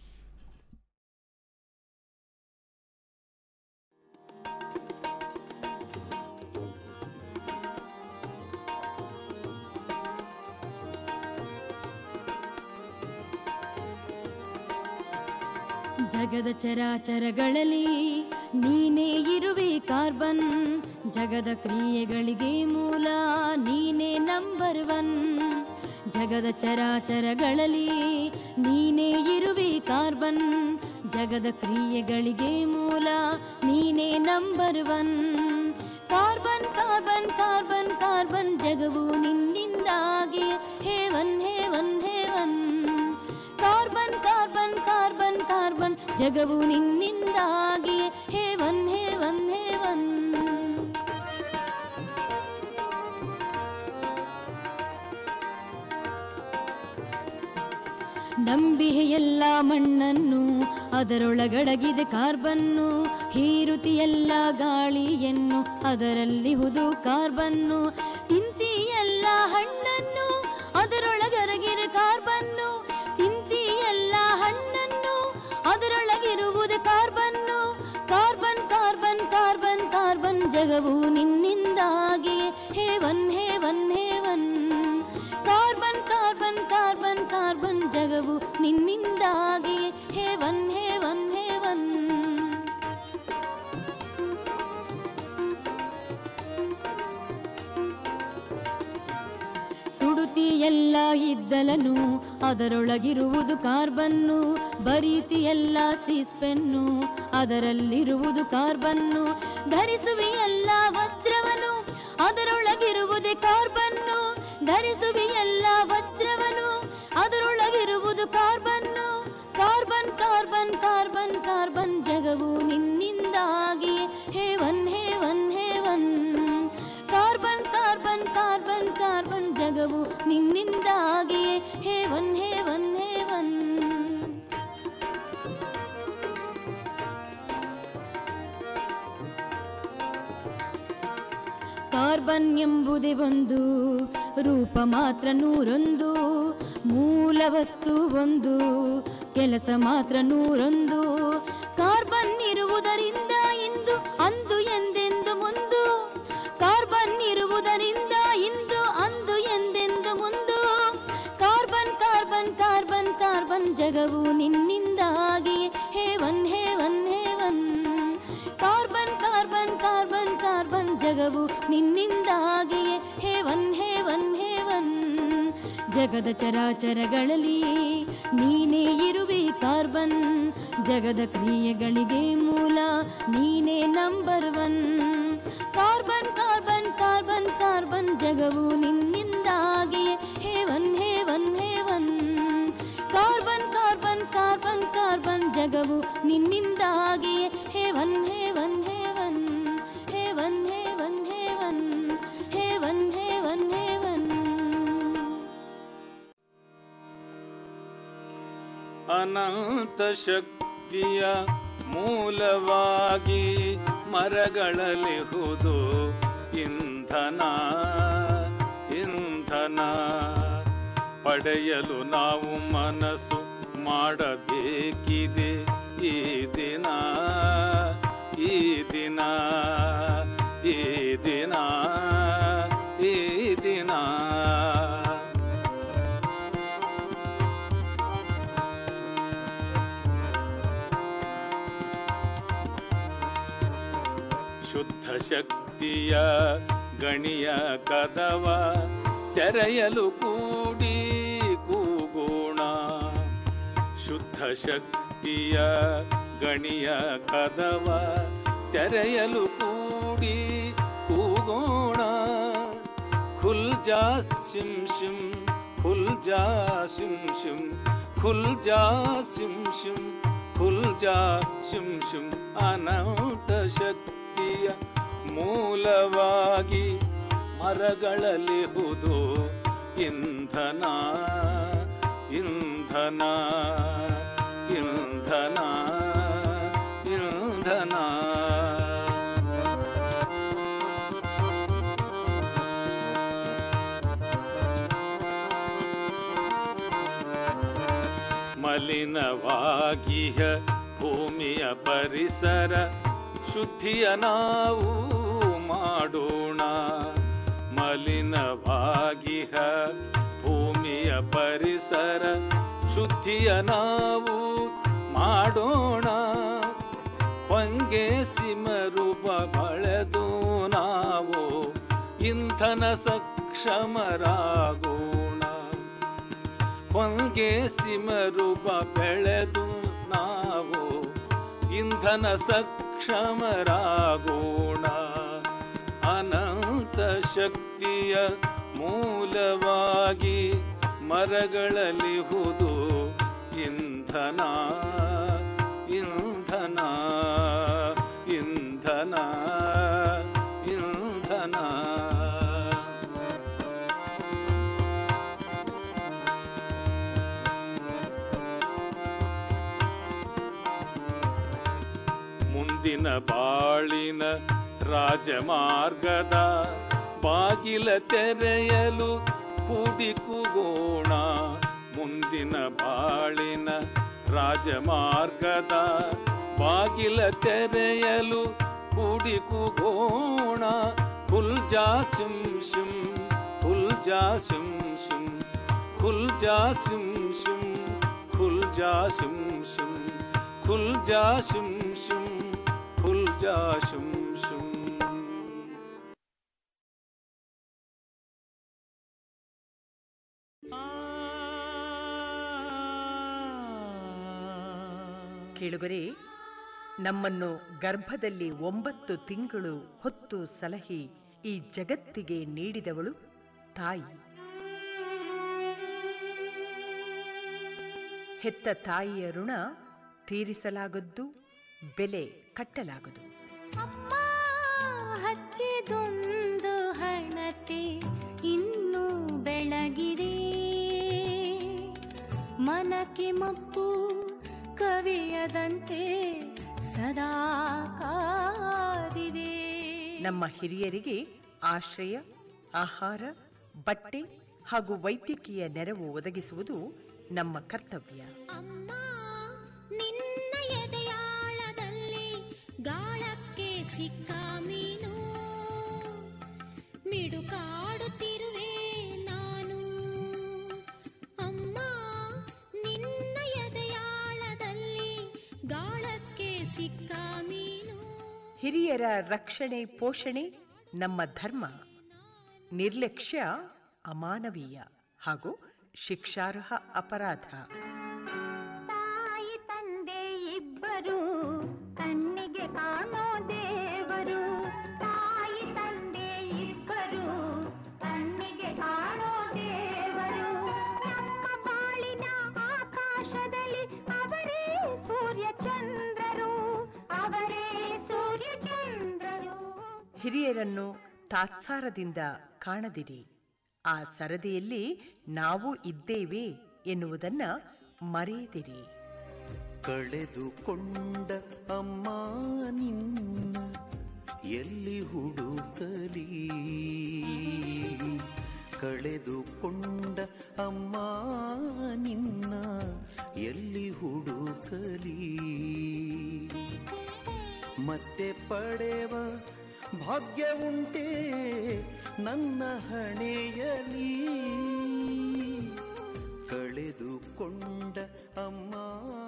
ಜಗದ ಚರಾಚರಗಳಲ್ಲಿ ನೀನೇ ಇರುವೆ ಕಾರ್ಬನ್ ಜಗದ ಕ್ರಿಯೆಗಳಿಗೆ ಮೂಲ ನೀನೇ ನಂಬರ್ ಒನ್ ಜಗದ ಚರಾಚರಗಳಲ್ಲಿ ನೀನೇ ಇರುವೆ ಕಾರ್ಬನ್ ಜಗದ ಕ್ರಿಯೆಗಳಿಗೆ ಮೂಲ ನೀನೇ number one carbon carbon carbon carbon ಜಗವು ನಿನ್ನಿಂದಾಗಿ heaven heaven heaven carbon carbon carbon carbon ಜಗವು ನಿನ್ನಿಂದಾಗಿ ಹೇವನ್ ಹೇವನ್ ಹೇವನ್ ನಂಬಿಹೆ ಎಲ್ಲ ಮಣ್ಣನ್ನು ಅದರೊಳಗಡಗಿದೆ ಕಾರ್ಬನ್ನು ಹೀರುತಿ ಎಲ್ಲ ಗಾಳಿಯನ್ನು ಅದರಲ್ಲಿಹುದು ಕಾರ್ಬನ್ನು ತಿಂತಿ ಎಲ್ಲ ಹಣ್ಣನ್ನು ಅದರೊಳಗರಗಿರ ಕಾರ್ಬನ್ನು ತಿಂತಿ ಎಲ್ಲ ಹಣ್ಣನ್ನು ಅದರೊಳಗಿರುವುದು carbon carbon carbon carbon carbon ಜಗವು ನಿನ್ನಿಂದಾಗಿ heaven heaven heaven carbon carbon carbon carbon ಜಗವು ನಿನ್ನಿಂದಾಗಿ ಹೇವನ್ ಹೇವನ್ ಹೇವನ್ ಸುಡುತಿ ಎಲ್ಲ ಇದ್ದಲನು ಅದರೊಳಗಿರುವುದು ಕಾರ್ಬನ್ನು ಬರೀತಿ ಎಲ್ಲ ಸೀಸ್ಪೆನ್ನು ಅದರಲ್ಲಿರುವುದು ಕಾರ್ಬನ್ನು ಧರಿಸುವಿ ಎಲ್ಲ ವಜ್ರವನು ಅದರೊಳಗಿರುವುದೇ ಕಾರ್ಬನ್ನು ಧರಿಸುವಿ ಎಲ್ಲ ವಜ್ರವನು ಅದರೊಳಗಿರುವುದು carbon carbon carbon carbon carbon ಜಗವು ನಿನ್ನಿಂದಾಗಿ heaven heaven heaven carbon carbon carbon carbon ಜಗವು ನಿನ್ನಿಂದಾಗಿ ಹೇವನ್ ಹೇವನ್ ಹೇವನ್ ಕಾರ್ಬನ್ ಎಂಬುದೇ ಒಂದು ರೂಪ ಮಾತ್ರ ನೂರೊಂದು ಮೂಲ ವಸ್ತು ಒಂದು ಕೆಲಸ ಮಾತ್ರ ನೂರೊಂದು ಕಾರ್ಬನ್ ಇರುವುದರಿಂದ ಇಂದು ಅಂದು ಎಂದೆಂದು ಮುಂದು ಕಾರ್ಬನ್ ಇರುವುದರಿಂದ ಇಂದು ಅಂದು ಎಂದೆಂದು ಮುಂದು ಕಾರ್ಬನ್ ಕಾರ್ಬನ್ ಕಾರ್ಬನ್ ಕಾರ್ಬನ್ ಜಗವು ನಿನ್ನಿಂದಾಗಿ heaven heaven heaven carbon carbon carbon carbon ಜಗವು ನಿನ್ನಿಂದಾಗಿ ಹೇವನ್ ಹೇವನ್ ಹೇವನ್ ಜಗದ ಚರಾಚರಗಳಲ್ಲಿ ನೀನೇ ಇರುವೆ ಕಾರ್ಬನ್ ಜಗದ ಕ್ರಿಯೆಗಳಿಗೆ ಮೂಲ ನೀನೇ number one carbon carbon carbon carbon ಜಗವು ನಿನ್ನಿಂದಾಗಿ heaven heaven heaven carbon carbon carbon carbon ಜಗವು ನಿನ್ನಿಂದಾಗಿ heaven heaven heaven heaven heaven heaven heaven heaven heaven ಅನಂತ ಶಕ್ತಿಯ ಮೂಲವಾಗಿ ಮರಗಳಲಿಹುದು ಇಂಧನ ಇಂಧನ ಪಡೆಯಲು ನಾವು ಮನಸ್ಸು ಮಾಡಬೇಕಿದೆ ಈ ದಿನ ಈ ದಿನ ಈ ದಿನ ಈ ದಿನ ಶುದ್ಧ ಶಕ್ತಿಯ ಗಣಿಯ ಕದವ ತೆರೆಯಲು ಕೂಡಿ ಕೂಗೋಣ ಶುದ್ಧ ಶಕ್ತಿಯ ಗಣಿಯ ಕದವ ತೆರೆಯಲು ಕೂಡಿ ಕೂಗೋಣ ಖುಲ್ ಜಾ ಸಿಂ ಶಿಂ ಖುಲ್ ಜಾ ಶಿಂ ಶಿಂ ಖುಲ್ ಜಾ ಸಿಂ ಶಿಂ ಖುಲ್ ಜಾ ಶಿಂ ಶಿಂ ಅನಂತ ಶಕ್ತಿಯ ಮೂಲವಾಗಿ ಮರಗಳಲ್ಲಿ ಹುದು ಇಂಧನ ಇಂಧನ ಇಂಧನ ಇಂಧನ ಮಲಿನವಾಗಿಯ ಭೂಮಿಯ ಪರಿಸರ ಶುದ್ಧಿಯ ನಾವು ಮಾಡೋಣ ಮಲಿನವಾಗಿಹ ಭೂಮಿಯ ಪರಿಸರ ಶುದ್ಧಿಯ ನಾವು ಮಾಡೋಣ ಹೊಂಗೆ ಸಿಮರೂಪ ಬಳೆದು ನಾವು ಇಂಧನ ಸಕ್ಷಮರಾಗೋಣ ಹೊಂಗೆ ಸಿಮರೂಪ ಬೆಳೆದು ನಾವು ಇಂಧನ ಸಕ್ಷಮರಾಗೋಣ ಅನಂತ ಶಕ್ತಿಯ ಮೂಲವಾಗಿ ಮರಗಳಲ್ಲಿ ಹುದು ಇಂಧನ ಇಂಧನ ಇಂಧನ ಇಂಧನ ಮುಂದಿನ ಬಾಳಿನ ರಾಜಮಾರ್ಗದ ಬಾಗಿಲ ತೆರೆಯಲು ಕೂಡಿ ಕೂಗೋಣ ಮುಂದಿನ ಬಾಳಿನ ರಾಜಮಾರ್ಗದ ಬಾಗಿಲ ತೆರೆಯಲು ಕೂಡಿ ಕೂಗೋಣ ಖುಲ್ ಜಾ ಸಿಂ ಶಿಂ ಖುಲ್ ಜಾ ಸಿಂ ಶಿಂ ಖುಲ್ ಜಾ ಸಿಂ ಶಿಂ ಖುಲ್ ಜಾ ಸಿಂ ಶಿಂ ಖುಲ್ ಜಾ ಶಿಂ ಶಿಂ ಖುಲ್ ಜಾ ಶಿಂ ಶಿಂ ಕೇಳುಗರೆ ನಮ್ಮನ್ನು ಗರ್ಭದಲ್ಲಿ ಒಂಬತ್ತು ತಿಂಗಳು ಹೊತ್ತು ಸಲಹಿ ಈ ಜಗತ್ತಿಗೆ ನೀಡಿದವಳು ತಾಯಿ ಹೆತ್ತ ತಾಯಿಯ ಋಣ ತೀರಿಸಲಾಗದ್ದು ಬೆಲೆ ಕಟ್ಟಲಾಗದು ಹಚ್ಚಿದೊಂದು ಹಣತೆ ಇನ್ನೂ ಬೆಳಗಿದೆ ಮನಕ್ಕೆ ಮಪ್ಪು ಕವಿಯದಂತೆ ಸದಾ ಕಾದಿದೆ ನಮ್ಮ ಹಿರಿಯರಿಗೆ ಆಶ್ರಯ ಆಹಾರ ಬಟ್ಟೆ ಹಾಗೂ ವೈದ್ಯಕೀಯ ನೆರವು ಒದಗಿಸುವುದು ನಮ್ಮ ಕರ್ತವ್ಯ ನಿನ್ನ ಎದೆಯಾಳದಲ್ಲಿ ಗಾಳಕ್ಕೆ ಸಿಕ್ಕ ಮೀನು ಮಿಡುಕಾಡುತ್ತಿರುವೆ ನಾನು ಅಮ್ಮ ನಿನ್ನ ಎದೆಯಾಳದಲ್ಲಿ ಗಾಳಕ್ಕೆ ಸಿಕ್ಕ ಮೀನು ಹಿರಿಯರ ರಕ್ಷಣೆ ಪೋಷಣೆ ನಮ್ಮ ಧರ್ಮ ನಿರ್ಲಕ್ಷ್ಯ ಅಮಾನವೀಯ ಹಾಗೂ ಶಿಕ್ಷಾರ್ಹ ಅಪರಾಧ ತಾಯಿ ತಂದೆ ಇಬ್ಬರು ಕಣ್ಣಿಗೆ ಕಾಣೋ ದೇವರು ತಾಯಿ ತಂದೆ ಇಬ್ಬರು ಕಣ್ಣಿಗೆ ಕಾಣೋ ದೇವರು ನಮ್ಮ ಬಾಳಿನ ಆಕಾಶದಲ್ಲಿ ಅವರೇ ಸೂರ್ಯ ಚಂದ್ರರು ಅವರೇ ಸೂರ್ಯ ಚಂದ್ರರು ಹಿರಿಯರನ್ನು ತಾತ್ಸಾರದಿಂದ ಕಾಣದಿರಿ ಆ ಸರದಿಯಲ್ಲಿ ನಾವು ಇದ್ದೇವೆ ಎನ್ನುವುದನ್ನ ಮರೆಯದಿರಿ ಕಳೆದುಕೊಂಡ ಅಮ್ಮ ನಿನ್ನ ಎಲ್ಲಿ ಹುಡುಕಲಿ ಕಳೆದುಕೊಂಡ ಅಮ್ಮ ನಿನ್ನ ಎಲ್ಲಿ ಹುಡುಕಲಿ ಮತ್ತೆ ಪಡೆವ ಭಾಗ್ಯ ಉಂಟೆ ನನ್ನ ಹಣೆಯಲಿ ಕಳೆದುಕೊಂಡ ಅಮ್ಮ